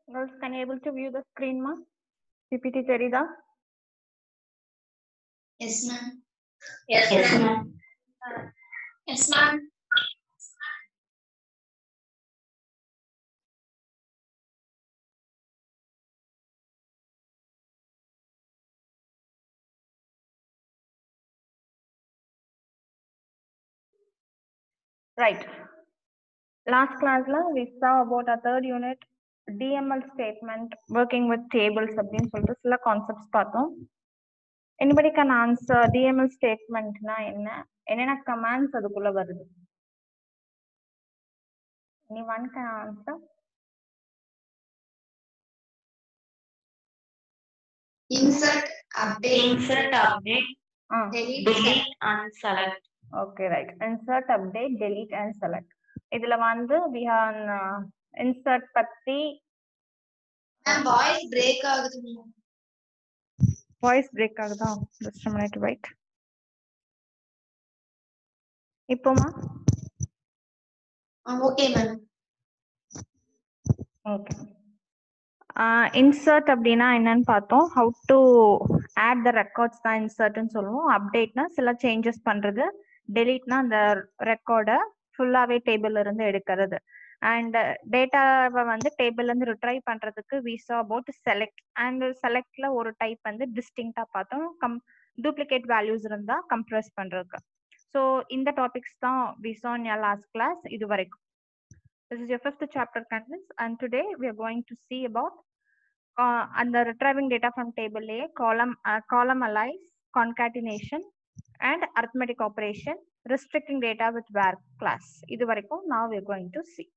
Girls, can you able to view the screen, ma? PPT தெரியுதா? Yes, ma'am. Yes, Yes, ma'am. ma'am. Yes, ma'am. Right. Last classல we saw about a third unit DML statement working with tables அப்படின்னு சொல்லிட்டு சில concepts பார்த்தோம். Anybody can answer DML statementனா என்ன? என்னென்ன commands அதுக்குள்ள வருது? Anyone can answer? Insert, update, Insert, update, ஆ delete, delete, and select. Okay right insert update delete and select இதுல வந்து we have இன்சர்ட் பத்தி ma'am, voice break ஆகுது ma'am. வாய்ஸ் பிரேக் ஆகுதா ஜஸ்ட் மினிட் வெயிட் இப்போமா ஆ, okay, ma'am. ஓகே இன்சர்ட் அப்படின்னா என்னன்னு பார்த்தோம் how to add the records தான் இன்சர்ட்னு சொல்லுவோம் அப்டேட்னா சில சேஞ்சஸ் பண்றது டெலீட்னா அந்த ரெக்கார்டை ஃபுல்லாவே டேபிள்ல இருந்து எடுக்கிறது அண்ட் டேட்டாவை வந்து டேபிள்ல இருந்து ரிட்ரைவ் பண்றதுக்கு we saw about select and செலக்ட்ல ஒரு டைப் வந்து டிஸ்டிங்டா பார்த்தோம் கம் டூப்ளிகேட் வேல்யூஸ் இருந்தா கம்ப்ரஸ் பண்றதுக்கு ஸோ இந்த டாபிக்ஸ் தான் we saw in your last class இது வரைக்கும் This is your fifth chapter contents, and today we are going to see about uh, and the retrieving data from table A, column uh, column alias, concatenation, and arithmetic operation, restricting data with var class. இது வரைக்கும் now we are going to see.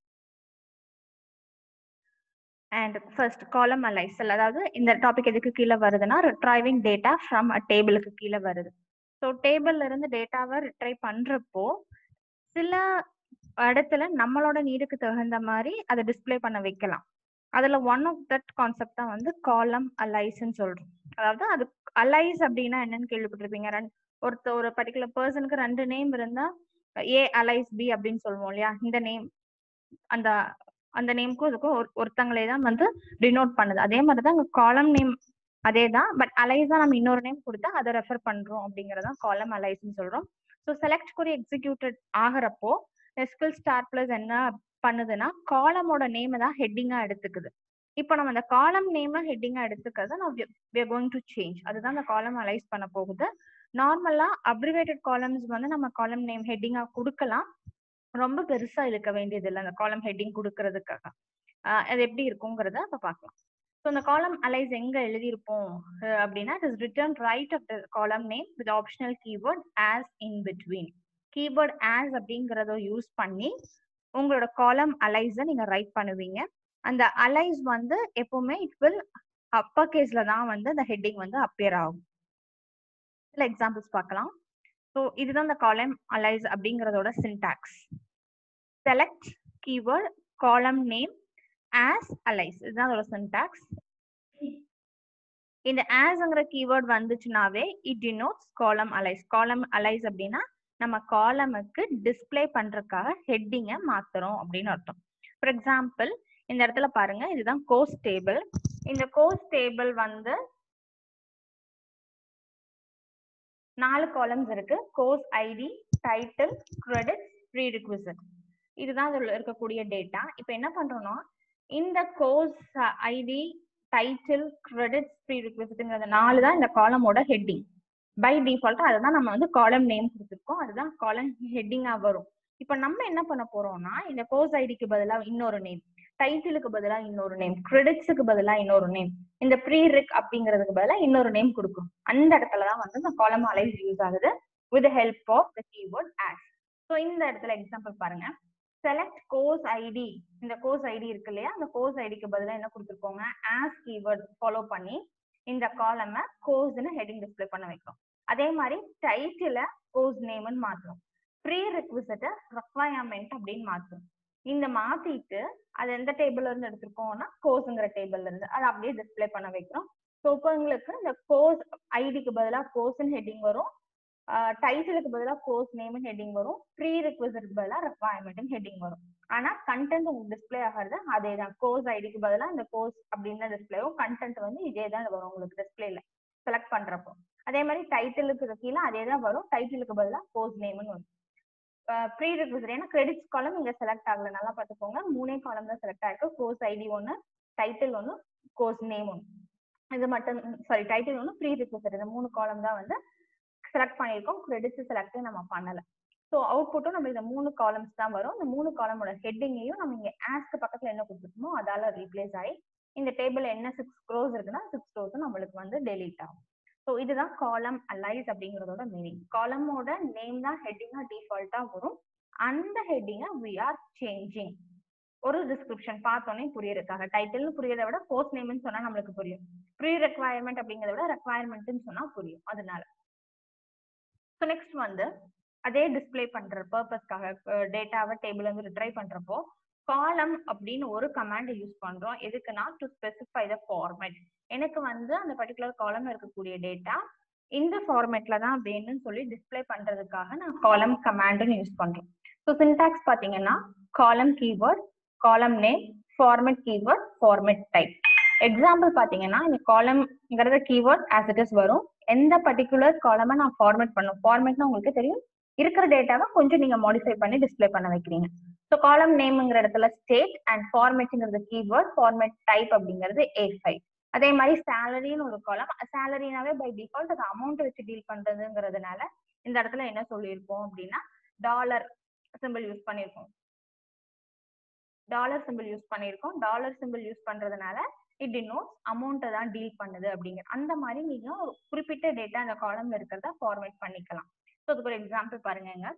And first column alias, அதாவது இந்த topic எதுக்கு கீழே வருதுன்னா retrieving data from a டேபிளுக்கு கீழே வருது. ஸோ டேபிள்ல இருந்து டேட்டாவை ரிட்ரைவ் பண்றப்போ சில இடத்துல நம்மளோட நீடுக்கு தகுந்த மாதிரி அதை டிஸ்ப்ளே பண்ண வைக்கலாம் அதுல ஒன் ஆஃப் தட் கான்செப்ட் தான் வந்து காலம் அலைஸ்ன்னு சொல்றோம் அதாவது அது அலைஸ் அப்படின்னா என்னன்னு கேள்விப்பட்டிருப்பீங்க ரெண்டு ஒருத்த ஒரு பர்டிகுலர் பர்சனுக்கு ரெண்டு நேம் இருந்தா ஏ அலைஸ் பி அப்படின்னு சொல்லுவோம் இல்லையா இந்த நேம் அந்த அந்த நேம்க்கும் இதுக்கும் ஒரு ஒருத்தங்களே தான் வந்து டினோட் பண்ணுது அதே மாதிரி தான் அங்க காலம் நேம் அதே தான் பட் அலைஸா நம்ம இன்னொரு நேம் கொடுத்தா அதை ரெஃபர் பண்றோம் அப்படிங்கறதான் காலம் அலைஸ்ன்னு சொல்றோம் ஸோ செலக்ட் குறி எக்ஸிக்யூட்டட் ஆகிறப்போ எஸ்கில் ஸ்டார் பிளஸ் என்ன பண்ணுதுன்னா காலமோட நேமை தான் ஹெட்டிங்கா எடுத்துக்குது இப்போ நம்ம அந்த காலம் நேமை ஹெட்டிங்கா எடுத்துக்கிறத நான் we are going to change அதுதான் அந்த காலம் அலைஸ் பண்ண போகுது நார்மலா அப்ரிவேட்டட் காலம்ஸ் வந்து நம்ம காலம் நேம் ஹெட்டிங்கா கொடுக்கலாம் ரொம்ப பெருசா இழுக்க வேண்டியது இல்லை அந்த காலம் ஹெட்டிங் கொடுக்கறதுக்காக ஆஹ் அது எப்படி இருக்குங்கிறத அப்ப பார்க்கலாம் ஸோ அந்த காலம் அலைஸ் எங்க எழுதியிருப்போம் அஹ் அப்படின்னா it is return right of the column name with optional keyword as in between keyboard as அப்படிங்கறத யூஸ் பண்ணி உங்களோட காலம் அலைஸை நீங்க ரைட் பண்ணுவீங்க அந்த அலைஸ் வந்து எப்பவுமே இட் வில் அப்பர் கேஸ்ல தான் வந்து அந்த ஹெட்டிங் வந்து அப்பியர் ஆகும் சில எக்ஸாம்பிள்ஸ் பார்க்கலாம் ஸோ இதுதான் இந்த காலம் அலைஸ் அப்படிங்கறதோட syntax select keyword column name as alias இதுதான் அதோட சின்டாக்ஸ் இந்த ஆஸ்ங்கிற கீவேர்ட் வந்துச்சுனாவே it denotes column alias column alias அப்படின்னா நம்ம காலமுக்கு டிஸ்ப்ளே பண்றதுக்காக ஹெட்டிங்கை மாத்துறோம் அப்படின்னு அர்த்தம் ஃபார் எக்ஸாம்பிள் இந்த இடத்துல பாருங்க இதுதான் கோர்ஸ் டேபிள் இந்த கோர்ஸ் டேபிள் வந்து நாலு காலம்ஸ் இருக்கு course ID title credit prerequisite இதுதான் இதுல இருக்கக்கூடிய டேட்டா இப்போ என்ன பண்றோம்னா இந்த கோர்ஸ் ஐடி டைட்டில் கிரெடிட் ப்ரீ ரிக்விசிட்ங்கிறது நாலு தான் இந்த காலமோட ஹெட்டிங் பை டிஃபால்ட்டா அதுதான் நம்ம வந்து காலம் நேம் கொடுத்துருக்கோம் அதுதான் காலம் ஹெட்டிங்கா வரும் இப்போ நம்ம என்ன பண்ண போறோம்னா இந்த கோர்ஸ் ஐடிக்கு பதிலா இன்னொரு நேம் டைட்டிலுக்கு பதிலா இன்னொரு நேம் கிரெடிட்ஸுக்கு பதிலா இன்னொரு நேம் இந்த ப்ரீ ரிக் அப்படிங்கிறதுக்கு பதிலா இன்னொரு நேம் கொடுக்கும் அந்த இடத்துல தான் வந்து இந்த காலம் அலைஸ் யூஸ் ஆகுது with help of the keyword as so இந்த இடத்துல எக்ஸாம்பிள் பாருங்க செலக்ட் கோர்ஸ் ஐடி இந்த கோர்ஸ் ஐடி இருக்கு இல்லையா அந்த கோர்ஸ் ஐடிக்கு பதிலா என்ன கொடுத்துருக்கோங்க ஆஸ் கீவேர்ட் ஃபாலோ பண்ணி இந்த காலமை கோர்ஸ்னு ஹெட்டிங் டிஸ்ப்ளே பண்ண வைக்கும் அதே மாதிரி டைட்டில கோர்ஸ் நேம்னு மாத்துறோம் ப்ரீ ரெக்விசிட்ட ரெக்வயர்மெண்ட் அப்படின்னு மாத்துறோம் இந்த மாத்திட்டு அது எந்த டேபிள்ல இருந்து எடுத்திருக்கோம்னா கோர்ஸ்ங்கிற டேபிள்ல இருந்து அதை அப்படியே டிஸ்ப்ளே பண்ண வைக்கிறோம் ஸோ இப்போ உங்களுக்கு இந்த கோர்ஸ் ஐடிக்கு பதிலாக கோர்ஸ்னு ஹெட்டிங் வரும் டைட்டிலுக்கு பதிலாக கோர்ஸ் நேம் ஹெட்டிங் வரும் ப்ரீ ரிக்வசிட் பதிலாக ரெக்வயர்மெண்ட் ஹெட்டிங் வரும் ஆனா கண்டென்ட் உங்களுக்கு டிஸ்ப்ளே ஆகிறது அதே தான் கோர்ஸ் ஐடிக்கு பதிலாக இந்த கோர்ஸ் அப்படின்னு டிஸ்பிளேவும் கண்டென்ட் வந்து இதே தான் வரும் உங்களுக்கு டிஸ்பிளேல செலக்ட் பண்றப்போ அதே மாதிரி டைட்டிலுக்கு கீழே அதே தான் வரும் டைட்டிலுக்கு பதிலாக கோர்ஸ் நேம்னு வரும் ப்ரீ ரிக்வசிட் ஏன்னா கிரெடிட்ஸ் காலம் இங்க செலக்ட் ஆகல நல்லா பார்த்துக்கோங்க மூணே காலம் தான் செலக்ட் ஆயிருக்கு கோர்ஸ் ஐடி ஒன்று டைட்டில் ஒன்று கோர்ஸ் நேம் ஒன்று இது மட்டும் சாரி டைட்டில் ஒன்று ப்ரீ ரிக்வசிட் இந்த மூணு காலம் தான் வந்து செலக்ட் பண்ணியிருக்கோம் கிரெடிட்ஸ் செலக்டே நம்ம பண்ணல ஸோ அவுட்புட்டும் நம்ம இந்த மூணு காலம்ஸ் தான் வரும் இந்த மூணு காலமோட ஹெட்டிங்கையும் நம்ம இங்க ஆஸ்க்கு பக்கத்துல என்ன கொடுத்துருக்கோமோ அதால ரீப்ளேஸ் ஆகி இந்த டேபிள் என்ன சிக்ஸ் க்ரோஸ் இருக்குன்னா சிக்ஸ் க்ரோஸும் நம்மளுக்கு வந்து டெலீட் ஆகும் ஸோ இதுதான் காலம் அலைஸ் அப்படிங்கிறதோட மீனிங் காலமோட நேம் தான் ஹெட்டிங்கா டிஃபால்ட்டா வரும் அந்த ஹெட்டிங்கை வி ஆர் சேஞ்சிங் ஒரு டிஸ்கிரிப்ஷன் பார்த்தோன்னே புரியறதுக்காக டைட்டில்னு புரியறத விட போஸ்ட் நேம்னு சொன்னா நம்மளுக்கு புரியும் ப்ரீ ரெக்வயர்மெண்ட் அப்படிங்கிறத விட ரெக்வயர்மெண்ட்னு சொன்னா புரியும் அதனால ஸோ நெக்ஸ்ட் வந்து அதே டிஸ்பிளே பண்ற பர்பஸ்க்காக டேட்டாவை டேபிள் வந்து ரிட்ரை பண்றப்போ காலம் அப்படின்னு ஒரு கமாண்ட் யூஸ் பண்றோம் எதுக்குன்னா டு ஸ்பெசிஃபை த ஃபார்மேட் எனக்கு வந்து அந்த பர்டிகுலர் காலம் இருக்கக்கூடிய டேட்டா இந்த ஃபார்மேட்ல தான் வேணும்னு சொல்லி டிஸ்பிளே பண்றதுக்காக நான் காலம் கமாண்ட்னு யூஸ் பண்றோம் ஸோ சின்டாக்ஸ் பாத்தீங்கன்னா column keyword column name format keyword format type example பாத்தீங்கன்னா இந்த காலம்ங்கிறத கீவேர்ட் ஆஸ் இட் இஸ் வரும் எந்த பர்டிகுலர் காலமை நான் ஃபார்மேட் பண்ணும் ஃபார்மேட்னா உங்களுக்கு தெரியும் இருக்கிற டேட்டாவை கொஞ்சம் நீங்க மாடிஃபை பண்ணி டிஸ்பிளே பண்ண வைக்கிறீங்க ஸோ காலம் நேம்ங்கிற இடத்துல ஸ்டேட் அண்ட் ஃபார்மேட்டுங்கிறது கீவேர்ட் ஃபார்மேட் டைப் அப்படிங்கிறது ஏ ஃபைவ் அதே மாதிரி சேலரின்னு ஒரு காலம் சேலரினாவே பை டிஃபால்ட் அது அமௌண்ட் வச்சு டீல் பண்றதுங்கிறதுனால இந்த இடத்துல என்ன சொல்லியிருப்போம் அப்படின்னா டாலர் சிம்பிள் யூஸ் பண்ணியிருக்கோம் டாலர் சிம்பிள் யூஸ் பண்ணியிருக்கோம் டாலர் சிம்பிள் யூஸ் பண்றதுனால இட் டினோட்ஸ் அமௌண்ட்டை தான் டீல் பண்ணுது அப்படிங்கிற அந்த மாதிரி நீங்க ஒரு குறிப்பிட்ட டேட்டா அந்த காலம்ல இருக்கிறத ஃபார்மேட் பண்ணிக்கலாம் ஸோ அதுக்கு ஒரு எக்ஸாம்பிள் பாருங்க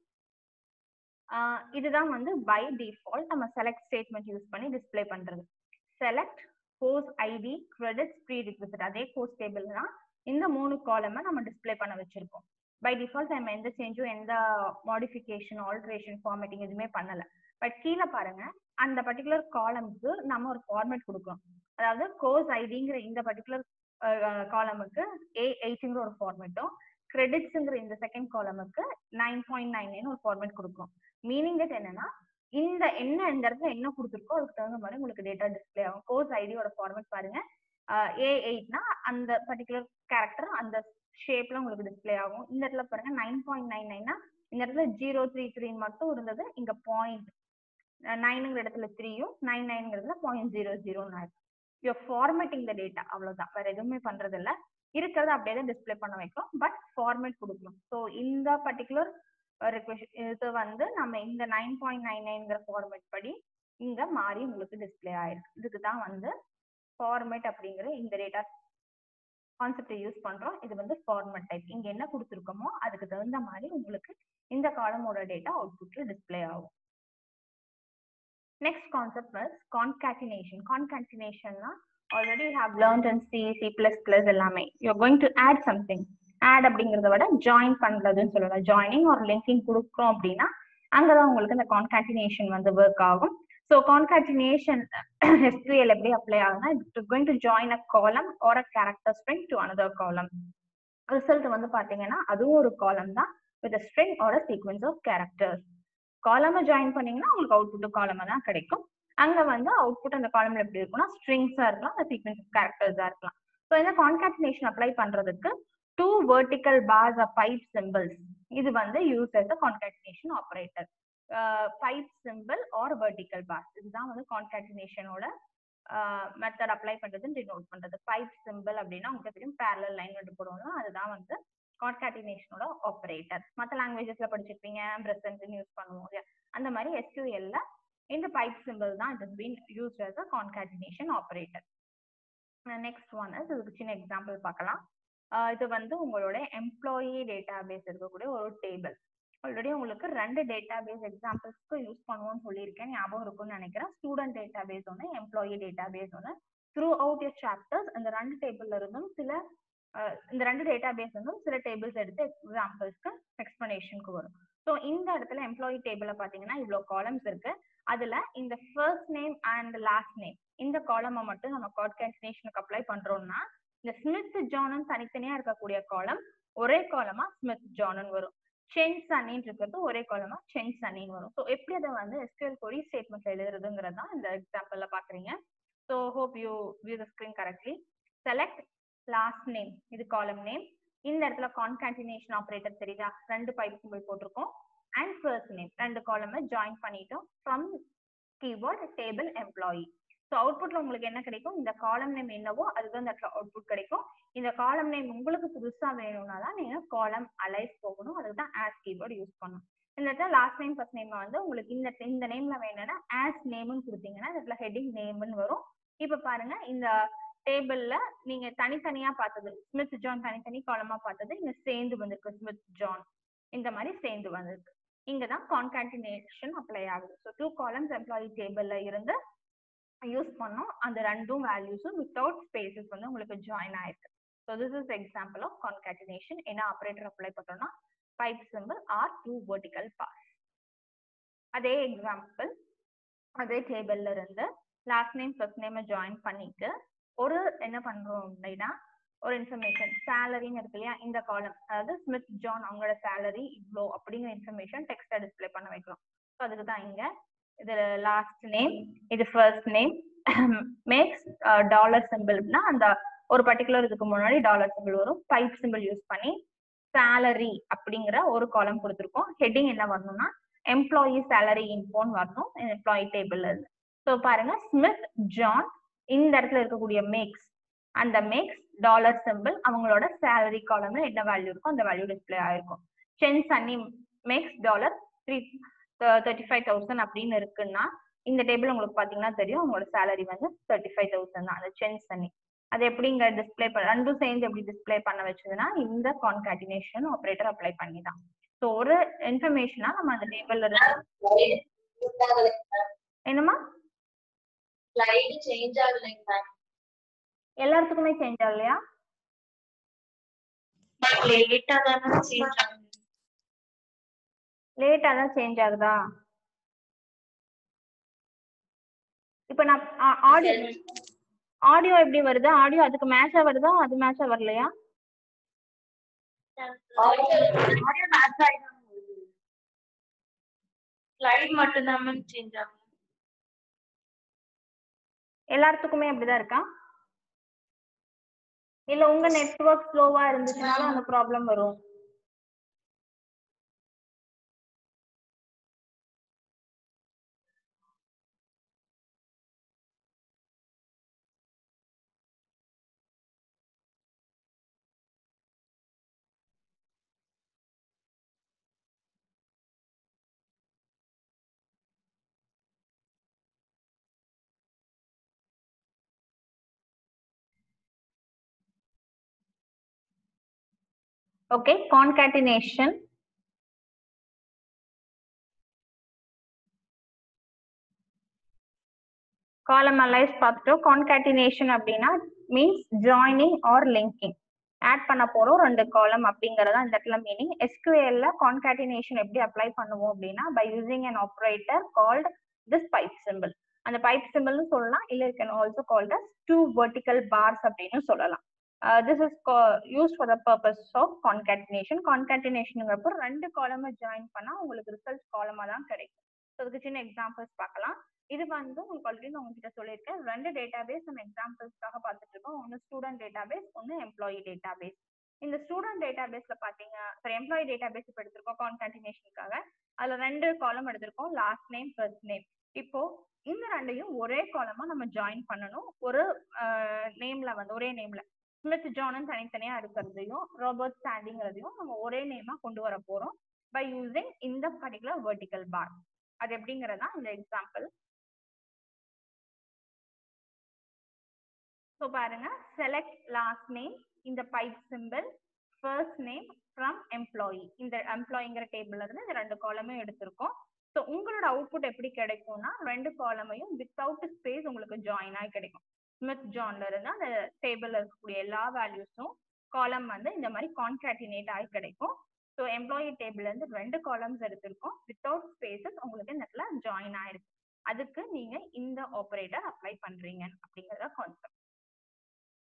இதுதான் வந்து பை டிஃபால்ட் நம்ம செலக்ட் ஸ்டேட்மெண்ட் யூஸ் பண்ணி டிஸ்பிளே பண்றது select course ID credits prerequisite அதே கோர்ஸ் டேபிள் தான் இந்த மூணு காலமை நம்ம டிஸ்பிளே பண்ண வச்சிருக்கோம் பை டிஃபால்ட் நம்ம எந்த சேஞ்சும் எந்த மாடிஃபிகேஷன் ஆல்ட்ரேஷன் ஃபார்மேட்டிங் எதுவுமே பண்ணல பட் கீழே பாருங்க அந்த பர்டிகுலர் காலமுக்கு நம்ம ஒரு ஃபார்மேட் கொடுக்கணும் அதாவது கோர்ஸ் ஐடிங்கிற இந்த பர்டிகுலர் காலமுக்கு ஏ எயிட்டுங்கிற ஒரு ஃபார்மேட்டும் கிரெடிட்ஸுங்கிற இந்த செகண்ட் காலமுக்கு நைன் பாயிண்ட் நைன் ஒரு ஃபார்மேட் கொடுக்கும் மீனிங் தட் என்னன்னா இந்த என்ன இந்த இடத்துல என்ன கொடுத்துருக்கோ அதுக்கு தகுந்த மாதிரி உங்களுக்கு டேட்டா டிஸ்பிளே ஆகும் கோர்ஸ் ஐடியோட ஃபார்மேட் பாருங்க ஏ எயிட்னா அந்த பர்டிகுலர் கேரக்டர் அந்த ஷேப்ல உங்களுக்கு டிஸ்பிளே ஆகும் இந்த இடத்துல பாருங்க நைன் பாயிண்ட் நைன் நைன்னா இந்த இடத்துல ஜீரோ த்ரீ த்ரீ மட்டும் இருந்தது இங்க பாயிண்ட் நைனுங்கிற இடத்துல த்ரீயும் நைன் நைனுங்கிறதுல பாயிண்ட் ஜீரோ ஜீரோன்னு ஆயிருக்கு யூ ஃபார்மேட்டிங் த டேட்டா அவ்வளவுதான் வேற எதுவுமே பண்றது இல்ல இருக்கிறத அப்படியே தான் டிஸ்பிளே பண்ண வைக்கும் பட் ஃபார்மேட் கொடுக்கணும் ஸோ இந்த பர்டிகுலர் ரிக்வெஸ்ட் இது வந்து நம்ம இந்த நைன் பாயிண்ட் நைன் நைன்கிற ஃபார்மேட் படி இங்க மாறி உங்களுக்கு டிஸ்பிளே ஆயிருக்கு இதுக்கு தான் வந்து ஃபார்மேட் அப்படிங்கிற இந்த டேட்டா கான்செப்டை யூஸ் பண்றோம் இது வந்து ஃபார்மேட் டைப் இங்க என்ன கொடுத்துருக்கோமோ அதுக்கு தகுந்த மாதிரி உங்களுக்கு இந்த காலமோட டேட்டா அவுட்புட்ல டிஸ்பிளே ஆகும் நெக்ஸ்ட் கான்செப்ட் இஸ் கான்காட்டினேஷன் கான்காட்டினேஷன்னா already have learned and C C plus plus எல்லாமே you going to add something add அப்படிங்கிறத விட ஜாயின் பண்றதுன்னு சொல்லலாம் ஜாயினிங் ஒரு லிங்கிங் கொடுக்குறோம் அப்படின்னா அங்கதான் உங்களுக்கு இந்த கான்காட்டினேஷன் வந்து ஒர்க் ஆகும் ஸோ கான்காட்டினேஷன் எஸ்கியூஎல் எப்படி அப்ளை ஆகுனா it's going to join a column or a character string to another column result வந்து பாத்தீங்கன்னா அதுவும் ஒரு காலம் தான் with string or sequence of characters காலமை ஜாயின் பண்ணீங்கன்னா உங்களுக்கு அவுட்புட் காலமா தான் கிடைக்கும் அங்க வந்து அவுட்புட் அந்த காலம்ல எப்படி இருக்கும்னா ஸ்ட்ரிங்ஸா இருக்கலாம் அந்த சீக்வன்ஸ் ஆஃப் கேரக்டர்ஸா இருக்கலாம் ஸோ இந்த கான்காட்டினேஷன் அப்ளை பண்றதுக்கு two vertical bars of pipe symbols இது வந்து use as a concatenation operator pipe symbol or vertical bars இதுதான் வந்து கான்காட்டினேஷனோட மெத்தட் அப்ளை பண்றதுன்னு டினோட் பண்றது பைப் சிம்பிள் அப்படின்னா உங்களுக்கு தெரியும் பேரலல் லைன் வந்து போடுவோம்னா அதுதான் வந்து கான்காட்டினேஷனோட ஆப்ரேட்டர் மற்ற லாங்குவேஜஸ்ல படிச்சிருப்பீங்க பிரசன்ட்னு யூஸ் பண்ணுவோம் இல்லையா அந்த மாதிரி எஸ்கியூஎல்ல இந்த பைப் சிம்பிள் தான் it is been use as a concatenation operator next one is இதுக்கு சின்ன எக்ஸாம்பிள் பார்க்கலாம் இது வந்து உங்களோட எம்ப்ளாயி டேட்டா பேஸ் இருக்கக்கூடிய ஒரு டேபிள் ஆல்ரெடி உங்களுக்கு ரெண்டு டேட்டா பேஸ் எக்ஸாம்பிள்ஸ்க்கு யூஸ் பண்ணுவோம்னு சொல்லியிருக்கேன் ஞாபகம் இருக்கும்னு நினைக்கிறேன் ஸ்டூடெண்ட் டேட்டா பேஸ் ஒன்று எம்ப்ளாயி டேட்டா பேஸ் ஒன்று த்ரூ அவுட் இயர் சாப்டர்ஸ் இந்த ரெண்டு டேபிள்ல இருந்தும் சில இந்த ரெண்டு டேட்டா பேஸ் இருந்தும் சில டேபிள்ஸ் எடுத்து எக்ஸாம்பிள்ஸ்க்கு எக்ஸ்பிளனேஷனுக்கு வரும் ஸோ இந்த இடத்துல எம்ப்ளாயி டேபிள்ல பாத்தீங்கன்னா இவ்வளோ காலம்ஸ் இருக்கு அதுல இந்த first name and last name இந்த காலமை மட்டும் நம்ம கான்கன்டினேஷனுக்கு அப்ளை பண்றோம்னா இந்த ஸ்மித் ஜானும் தனித்தனியா இருக்கக்கூடிய காலம் ஒரே காலமா ஸ்மித் ஜான்னு வரும் சென் சனின்னு இருக்கிறது ஒரே காலமா சென் சனின்னு வரும் ஸோ எப்படி அதை வந்து எஸ்கியூஎல் கொரி ஸ்டேட்மெண்ட்ல எழுதுறதுங்கிறது தான் இந்த எக்ஸாம்பிள்ல பாக்குறீங்க so hope you view the screen correctly select last name இது காலம் நேம் இந்த இடத்துல கான்கான்டினேஷன் ஆப்ரேட்டர் தெரியுதா ரெண்டு பைப் சிம்பிள் போட்டிருக்கோம் அண்ட் ஃபர்ஸ்ட் நேம் ரெண்டு காலமை ஜாயின் பண்ணிட்டோம் from keyword table employee so அவுட்புட்ல உங்களுக்கு என்ன கிடைக்கும் இந்த காலம் நேம் என்னவோ அதுதான் இந்த இடத்துல அவுட்புட் கிடைக்கும் இந்த காலம் நேம் உங்களுக்கு புதுசா வேணும்னா தான் நீங்க காலம் அலைஸ் போகணும் அதுக்கு தான் ஆஸ் கீவேர்ட் யூஸ் பண்ணணும் இந்த இடத்துல லாஸ்ட் நேம் ஃபர்ஸ்ட் நேம் வந்து உங்களுக்கு இந்த இந்த நேம்ல வேணும்னா ஆஸ் நேம்னு கொடுத்தீங்கன்னா இந்த இடத்துல ஹெட்டிங் நேம்னு வரும் இப்ப பாருங்க இந்த டேபிள்ல நீங்க தனித்தனியா பார்த்தது ஸ்மித் ஜான் தனித்தனி காலமா பார்த்தது இங்க சேர்ந்து வந்திருக்கு ஸ்மித் ஜான் இந்த மாதிரி சேர்ந்து வந்திருக்கு இங்க தான் கான்கான்டினேஷன் அப்ளை ஆகுது ஸோ டூ காலம்ஸ் எம்ப்ளாயி டேபிள்ல இருந்து யூஸ் பண்ணோம் அந்த ரெண்டும் வேல்யூஸும் வித்தவுட் ஸ்பேசஸ் வந்து உங்களுக்கு ஜாயின் ஆயிருக்கு so this is example of concatenation என்ன ஆப்ரேட்டர் அப்ளை பண்ணோம்னா pipe symbol or two vertical bars அதே எக்ஸாம்பிள் அதே டேபிள்ல இருந்து லாஸ்ட் நேம் ஃபர்ஸ்ட் நேமை ஜாயின் பண்ணிட்டு ஒரு என்ன பண்றோம் அப்படின்னா ஒரு இன்ஃபர்மேஷன் சேலரின்னு இருக்கு இல்லையா இந்த காலம் அதாவது ஸ்மித் ஜான் அவங்களோட சேலரி இவ்வளோ அப்படிங்கிற இன்ஃபர்மேஷன் டெக்ஸ்டா டிஸ்பிளே பண்ண வைக்கிறோம் ஸோ அதுக்கு தான் இங்க இது லாஸ்ட் நேம் இது ஃபர்ஸ்ட் நேம் மேக்ஸ் டாலர் சிம்பிள்னா அந்த ஒரு பர்டிகுலர் இதுக்கு முன்னாடி டாலர் சிம்பிள் வரும் பைப் சிம்பிள் யூஸ் பண்ணி சேலரி அப்படிங்கிற ஒரு காலம் கொடுத்துருக்கோம் ஹெட்டிங் என்ன வரணும்னா எம்ப்ளாயி சேலரி இன்ஃபோன் வரணும் எம்ப்ளாயி டேபிள்ல இருந்து ஸோ பாருங்க ஸ்மித் ஜான் இந்த இடத்துல இருக்கக்கூடிய மேக்ஸ் அந்த மேக்ஸ் டாலர் சிம்பிள் அவங்களோட சேலரி காலம்ல என்ன வேல்யூ இருக்கோ அந்த வேல்யூ டிஸ்பிளே ஆயிருக்கும் சென் சன்னி Max dollar three thirty five thousand அப்படின்னு இருக்குன்னா இந்த டேபிள் உங்களுக்கு பாத்தீங்கன்னா தெரியும் உங்களோட சேலரி வந்து தேர்ட்டி ஃபைவ் தௌசண்ட் தான் அந்த சென் சன்னி அது எப்படி இங்க டிஸ்பிளே பண்ண ரெண்டும் சேர்ந்து எப்படி டிஸ்பிளே பண்ண வச்சதுன்னா இந்த கான்காட்டினேஷன் ஆப்ரேட்டர் அப்ளை பண்ணி தான் ஸோ ஒரு இன்ஃபர்மேஷனா நம்ம அந்த டேபிள்ல இருந்து என்னமா ஸ்லைடு சேஞ்ச் ஆகலைங்க மேம் எல்லாத்துக்குமே சேஞ்ச் ஆகலையா லேட்டா தானே சேஞ்ச் ஆகுது லேட்டா தான் சேஞ்ச் ஆகுதா இப்போ நான் ஆடியோ ஆடியோ எப்படி வருது ஆடியோ அதுக்கு மேட்சா வருதா அது மேட்சா வரலையா ஆடியோ மேட்ச் ஆயிடும் ஸ்லைட் மட்டும் தான் மேம் சேஞ்ச் ஆகும் எல்லாத்துக்குமே அப்படிதான் இருக்கா இல்ல உங்க நெட்வொர்க் ஸ்லோவா இருந்துச்சுனாலும் அந்த ப்ராப்ளம் வரும் ஓகே கான்காட்டினேஷன் காலம் அலைஸ் பார்த்துட்டோம் கான்காட்டினேஷன் அப்படின்னா means joining or linking add பண்ண போறோம் ரெண்டு காலம் அப்படிங்கறதா இந்த இடத்துல மீனிங் எஸ்கியூஎல்ல கான்காட்டினேஷன் எப்படி அப்ளை பண்ணுவோம் அப்படின்னா by using an operator called this pipe symbol அந்த பைப் சிம்பிள்னு சொல்லலாம் இல்ல you can also called as two vertical bars அப்படின்னு சொல்லலாம் this is use for the purpose of concatenation கான்காட்டினேஷனுங்கிறப்போ ரெண்டு காலமை ஜாயின் பண்ணா உங்களுக்கு ரிசல்ட் காலமா தான் கிடைக்கும் ஸோ அதுக்கு சின்ன எக்ஸாம்பிள்ஸ் பார்க்கலாம் இது வந்து உங்களுக்கு ஆல்ரெடி நான் உங்ககிட்ட சொல்லியிருக்கேன் ரெண்டு டேட்டாபேஸ் நம்ம எக்ஸாம்பிள்ஸ்க்காக பார்த்துட்டு இருக்கோம் ஒன்று ஸ்டூடெண்ட் டேட்டாபேஸ் ஒன்று எம்ப்ளாயி டேட்டாபேஸ் இந்த ஸ்டூடெண்ட் டேட்டாபேஸ்ல பாத்தீங்க சாரி எம்ப்ளாயி டேட்டாபேஸ் இப்போ எடுத்திருக்கோம் கான்கான்டினேஷனுக்காக அதுல ரெண்டு காலம் எடுத்திருக்கோம் லாஸ்ட் நேம் ஃபர்ஸ்ட் நேம் இப்போ இந்த ரெண்டையும் ஒரே காலமா நம்ம ஜாயின் பண்ணணும் ஒரு நேம்ல வந்து ஒரே நேம்ல ஸ்மித் ஜானன் தனித்தனியா இருக்கிறதையும் ராபர்ட் ஸ்டாண்டிங்கிறதையும் நம்ம ஒரே நேமா கொண்டு வர போறோம் பை யூசிங் இந்த பர்டிகுலர் வெர்டிக்கல் பார் அது எப்படிங்கறதா இந்த எக்ஸாம்பிள் ஸோ பாருங்க செலக்ட் லாஸ்ட் நேம் இந்த pipe symbol first name from employee இந்த எம்ப்ளாயிங்கிற டேபிள்ல இருந்து இந்த ரெண்டு காலமும் எடுத்திருக்கோம் ஸோ உங்களோட அவுட்புட் எப்படி கிடைக்கும்னா ரெண்டு காலமையும் வித்தவுட் ஸ்பேஸ் உங்களுக்கு ஜாயின் ஆகி கிடைக்கும் ஸ்மித் ஜான்ல இருந்து அந்த டேபிள்ல இருக்கக்கூடிய எல்லா வேல்யூஸும் காலம் வந்து இந்த மாதிரி கான்காட்டினேட் ஆகி கிடைக்கும் ஸோ எம்ப்ளாயி டேபிள்ல இருந்து ரெண்டு காலம்ஸ் எடுத்திருக்கோம் வித்தவுட் ஸ்பேசஸ் உங்களுக்கு இந்த இடத்துல ஜாயின் ஆயிருக்கு அதுக்கு நீங்க இந்த ஆப்ரேட்டர் அப்ளை பண்றீங்க அப்படிங்கறத கான்செப்ட்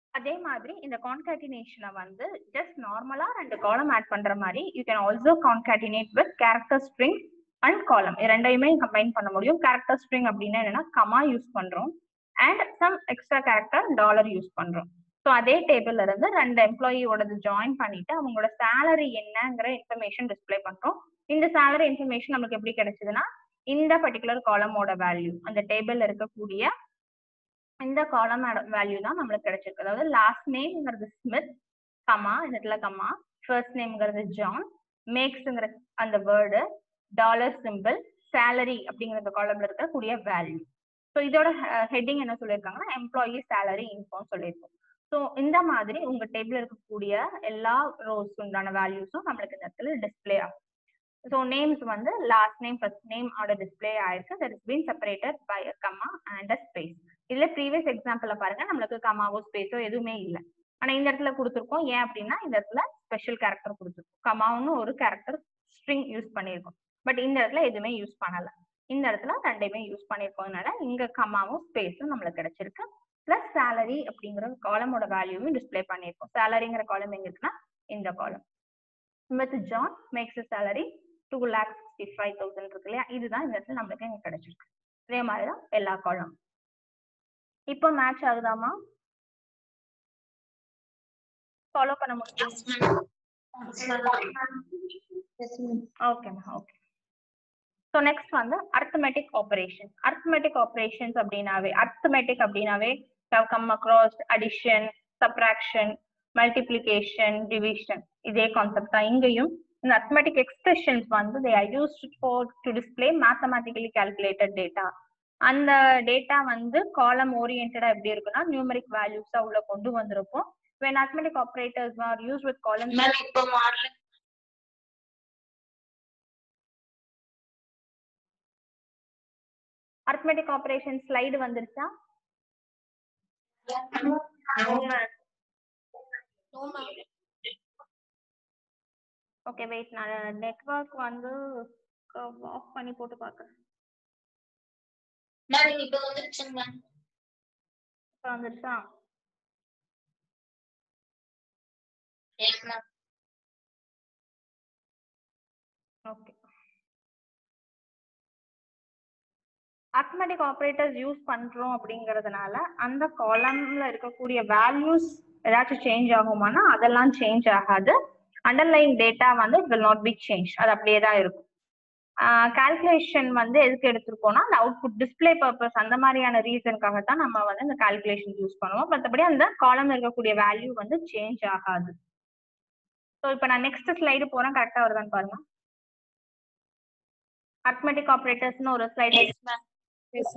அதே மாதிரி இந்த கான்காட்டினேஷனை வந்து ஜஸ்ட் நார்மலா ரெண்டு காலம் ஆட் பண்ற மாதிரி you can also concatenate with character string and column ரெண்டையுமே கம்பைன் பண்ண முடியும் கேரக்டர் ஸ்ட்ரிங் அப்படின்னா என்னன்னா கமா யூஸ் பண்றோம் and some extra character dollar use பண்றோம் ஸோ அதே டேபிள்ல இருந்து ரெண்டு எம்ப்ளாயியோடது ஜாயின் பண்ணிட்டு அவங்களோட சேலரி என்னங்கிற இன்ஃபர்மேஷன் டிஸ்ப்ளே பண்றோம் இந்த சேலரி இன்ஃபர்மேஷன் நமக்கு எப்படி கிடைச்சதுன்னா இந்த பர்டிகுலர் காலமோட வேல்யூ அந்த டேபிள்ல இருக்கக்கூடிய இந்த காலம் வேல்யூ தான் நம்மளுக்கு கிடைச்சிருக்கு அதாவது லாஸ்ட் நேம்ங்கிறது ஸ்மித் கமா இந்த இடத்துல கமா ஃபர்ஸ்ட் நேம்ங்கிறது ஜான் மேக்ஸ்ங்கிற அந்த வேர்டு டாலர் சிம்பிள் சேலரி அப்படிங்கிற அந்த காலம்ல இருக்கக்கூடிய வேல்யூ ஸோ இதோட ஹெட்டிங் என்ன சொல்லியிருக்காங்கன்னா எம்ப்ளாயி சேலரி இன்ஃபார்ம் சொல்லியிருக்கோம் ஸோ இந்த மாதிரி உங்க டேபிள் இருக்கக்கூடிய எல்லா ரோஸ் உண்டான வேல்யூஸும் நம்மளுக்கு இந்த இடத்துல டிஸ்பிளே ஆகும் ஸோ நேம்ஸ் வந்து லாஸ்ட் நேம் ஃபர்ஸ்ட் நேம் ஆட டிஸ்பிளே ஆயிருக்கு that is been separated by a comma and a space இதுல ப்ரீவியஸ் எக்ஸாம்பிள்ல பாருங்க நம்மளுக்கு கமாவோ ஸ்பேஸோ எதுவுமே இல்லை ஆனா இந்த இடத்துல கொடுத்துருக்கோம் ஏன் அப்படின்னா இந்த இடத்துல ஸ்பெஷல் கேரக்டர் கொடுத்துருக்கோம் கமாவுன்னு ஒரு கேரக்டர் ஸ்ட்ரிங் யூஸ் பண்ணியிருக்கோம் பட் இந்த இடத்துல எதுவுமே யூஸ் பண்ணல இந்த இடத்துல ரெண்டையுமே யூஸ் பண்ணியிருக்கோம்னால இங்க கமாவும் ஸ்பேஸும் நம்மளுக்கு கிடைச்சிருக்கு பிளஸ் சேலரி அப்படிங்கிற காலமோட வேல்யூவும் டிஸ்பிளே பண்ணியிருக்கோம் சேலரிங்கிற காலம் எங்க இருக்குன்னா இந்த column with John Max salary two lakh sixty five thousand இருக்கு இல்லையா இதுதான் இந்த இடத்துல நம்மளுக்கு இங்க கிடைச்சிருக்கு இதே மாதிரிதான் எல்லா காலம் இப்போ மேட்ச் ஆகுதாமா ஃபாலோ பண்ண முடியும் ஓகேம்மா ஓகே ஸோ நெக்ஸ்ட் வந்து அர்த்தமெட்டிக் ஆப்ரேஷன்ஸ் அர்த்தமெட்டிக் ஆப்ரேஷன்ஸ் அப்படின்னாவே அர்த்தமெட்டிக் அப்படின்னாவே come across addition subtraction multiplication division இதே கான்செப்ட் தான் இங்கேயும் இந்த அர்த்தமெட்டிக் எக்ஸ்பிரஷன்ஸ் வந்து they are used for to display mathematically calculated data அந்த டேட்டா வந்து காலம் ஓரியன்டா எப்படி இருக்குன்னா நியூமரிக் வேல்யூஸா உள்ள கொண்டு வந்திருக்கும் when arithmetic operators are used with columns ma'am இப்போ மாடல் arithmetic operation slide வந்துருச்சா ஓகே வெயிட் நான் நெட்வொர்க் வந்து ஆஃப் பண்ணி போட்டு பார்க்கறேன் மேம் இப்போ வந்துருச்சுங்க மேம் இப்போ வந்துருச்சா yes ma'am okay arithmetic operators use பண்றோம் அப்படிங்கறதுனால அந்த காலம்ல இருக்கக்கூடிய வேல்யூஸ் ஏதாச்சும் சேஞ்ச் ஆகுமானா அதெல்லாம் சேஞ்ச் ஆகாது அண்டர்லைன் டேட்டா வந்து வில் நாட் பி சேஞ்ச் அது அப்படியே தான் இருக்கும் கால்குலேஷன் வந்து எதுக்கு எடுத்திருக்கோம்னா அந்த அவுட்புட் டிஸ்பிளே பர்பஸ் அந்த மாதிரியான ரீசனுக்காக தான் நம்ம வந்து இந்த கால்குலேஷன் யூஸ் பண்ணுவோம் மற்றபடி அந்த காலம் இருக்கக்கூடிய வேல்யூ வந்து சேஞ்ச் ஆகாது ஸோ இப்போ நான் நெக்ஸ்ட் ஸ்லைடு போறேன் கரெக்டா வருதான்னு பாருங்க அர்த்மெட்டிக் ஆப்ரேட்டர்ஸ்னு ஒரு slide yes ma'am yes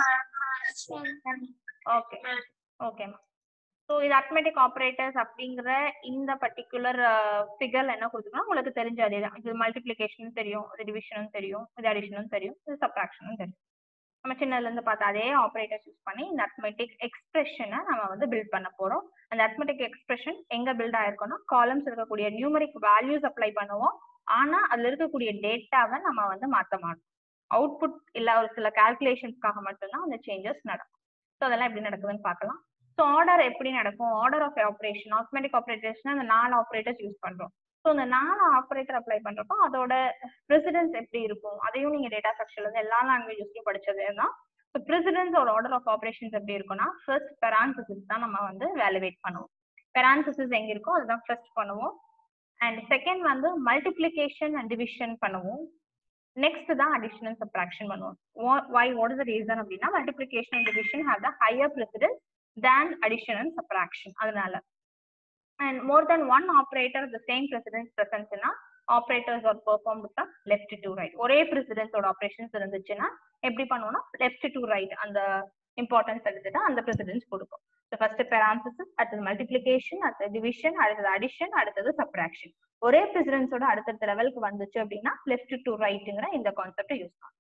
ma'am okay ஓகேம்மா ஸோ இது அர்த்மெட்டிக் ஆப்ரேட்டர்ஸ் அப்படிங்கிற இந்த பர்டிகுலர் ஃபிகர்ல என்ன கொடுத்துருக்கோம் உங்களுக்கு தெரிஞ்ச அதே தான் இது மல்டிப்ளிகேஷனும் தெரியும் இது டிவிஷனும் தெரியும் இது அடிஷனும் தெரியும் இது சப்ராக்ஷனும் தெரியும் நம்ம சின்னதுல இருந்து பார்த்த அதே ஆப்ரேட்டர்ஸ் யூஸ் பண்ணி இந்த அர்த்மெட்டிக் எக்ஸ்பிரஷனை நம்ம வந்து பில்ட் பண்ண போறோம் அந்த அர்த்மெட்டிக் எக்ஸ்பிரஷன் எங்க பில்ட் ஆயிருக்கும்னா காலம்ஸ் இருக்கக்கூடிய நியூமரிக் வேல்யூஸ் அப்ளை பண்ணுவோம் ஆனா அதுல இருக்கக்கூடிய டேட்டாவை நம்ம வந்து மாத்த மாட்டோம் அவுட்புட் இல்ல ஒரு சில கால்குலேஷன்ஸ்க்காக மட்டும்தான் அந்த சேஞ்சஸ் நடக்கும் ஸோ அதெல்லாம் எப்படி நடக்குதுன்னு பார்க்கலாம் ஸோ ஆர்டர் எப்படி நடக்கும் ஆர்டர் ஆஃப் ஆப்ரேஷன் ஆட்டோமேட்டிக் ஆப்ரேட்டர்ஸ்னா அந்த நாலு ஆப்ரேட்டர்ஸ் யூஸ் பண்றோம் ஸோ இந்த நாலு ஆப்ரேட்டர் அப்ளை பண்றப்போ அதோட ப்ரெசிடென்ஸ் எப்படி இருக்கும் அதையும் நீங்க டேட்டா செக்ஷன்ல இருந்து எல்லா லாங்குவேஜஸ்லயும் படிச்சதே தான் ஸோ ப்ரெசிடென்ஸ் ஒரு ஆர்டர் ஆஃப் ஆப்ரேஷன்ஸ் எப்படி இருக்கும்னா ஃபர்ஸ்ட் பெரான்சிஸ் தான் நம்ம வந்து வேலுவேட் பண்ணுவோம் பெரான்சிஸ் எங்க இருக்கோ அதுதான் ஃபர்ஸ்ட் பண்ணுவோம் அண்ட் செகண்ட் வந்து மல்டிப்ளிகேஷன் அண்ட் டிவிஷன் பண்ணுவோம் நெக்ஸ்ட் தான் அடிஷன் அண்ட் சப்ராக்ஷன் பண்ணுவோம் வை வாட் இஸ் ரீசன் அப்படின்னா multiplication and division have the higher precedence than addition and subtraction அதனால and more than one operator the same precedence ப்ரெசன்ஸ்னா operators are perform with left to right ஒரே ப்ரெசிடென்ஸோட operations இருந்துச்சுன்னா எப்படி பண்ணுவோம்னா left to right அந்த importance எடுத்துட்டு அந்த ப்ரெசிடென்ஸ் கொடுக்கும் ஸோ ஃபர்ஸ்ட் பெரான்சிஸ் அடுத்தது மல்டிப்ளிகேஷன் அடுத்தது டிவிஷன் அடுத்தது அடிஷன் அடுத்தது சப்ராக்ஷன் ஒரே ப்ரெசிடென்ஸோட அடுத்தடுத்த லெவலுக்கு வந்துச்சு அப்படின்னா லெஃப்ட் டு ரைட்டுங்கிற இந்த கான்செப்ட் யூஸ் பண்ணும்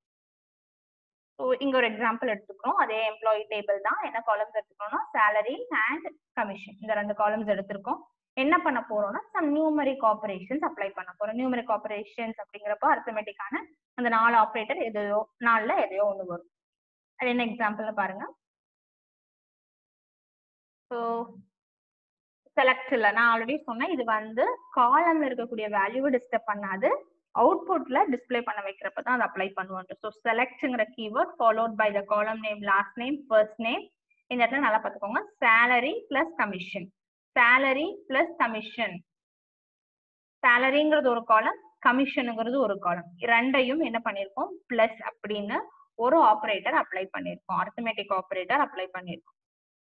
ஸோ இங்க ஒரு எக்ஸாம்பிள் எடுத்துக்கிறோம் அதே எம்ப்ளாயி டேபிள் தான் என்ன காலம்ஸ் எடுத்துக்கிறோம்னா சேலரி அண்ட் கமிஷன் இந்த ரெண்டு காலம்ஸ் எடுத்திருக்கோம் என்ன பண்ண போறோம்னா சம் நியூமரிக் ஆபரேஷன்ஸ் அப்ளை பண்ண போறோம் நியூமரிக் ஆபரேஷன்ஸ் அப்படிங்கிறப்போ அர்த்தமெட்டிக்கான அந்த நாலு ஆப்ரேட்டர் எதையோ நாலுல எதையோ ஒன்று வரும் அது என்ன எக்ஸாம்பிள்னு பாருங்க ஸோ செலக்ட் இல்ல நான் ஆல்ரெடி சொன்னேன் இது வந்து காலம்ல இருக்கக்கூடிய வேல்யூவை டிஸ்டர்ப் பண்ணாது அவுட்புட்ல டிஸ்ப்ளே பண்ண வைக்கிறப்ப தான் அதை அப்ளை பண்ணுவோம் ஸோ செலக்ட்ங்கிற keyword followed by the column name last name first name இந்த இடத்துல நல்லா பார்த்துக்கோங்க salary plus commission salary plus commission சேலரிங்கிறது ஒரு காலம் கமிஷனுங்கிறது ஒரு காலம் ரெண்டையும் என்ன பண்ணிருக்கோம் பிளஸ் அப்படின்னு ஒரு ஆபரேட்டர் அப்ளை பண்ணிருக்கோம் அர்த்தமேட்டிக் ஆபரேட்டர் அப்ளை பண்ணிருக்கோம்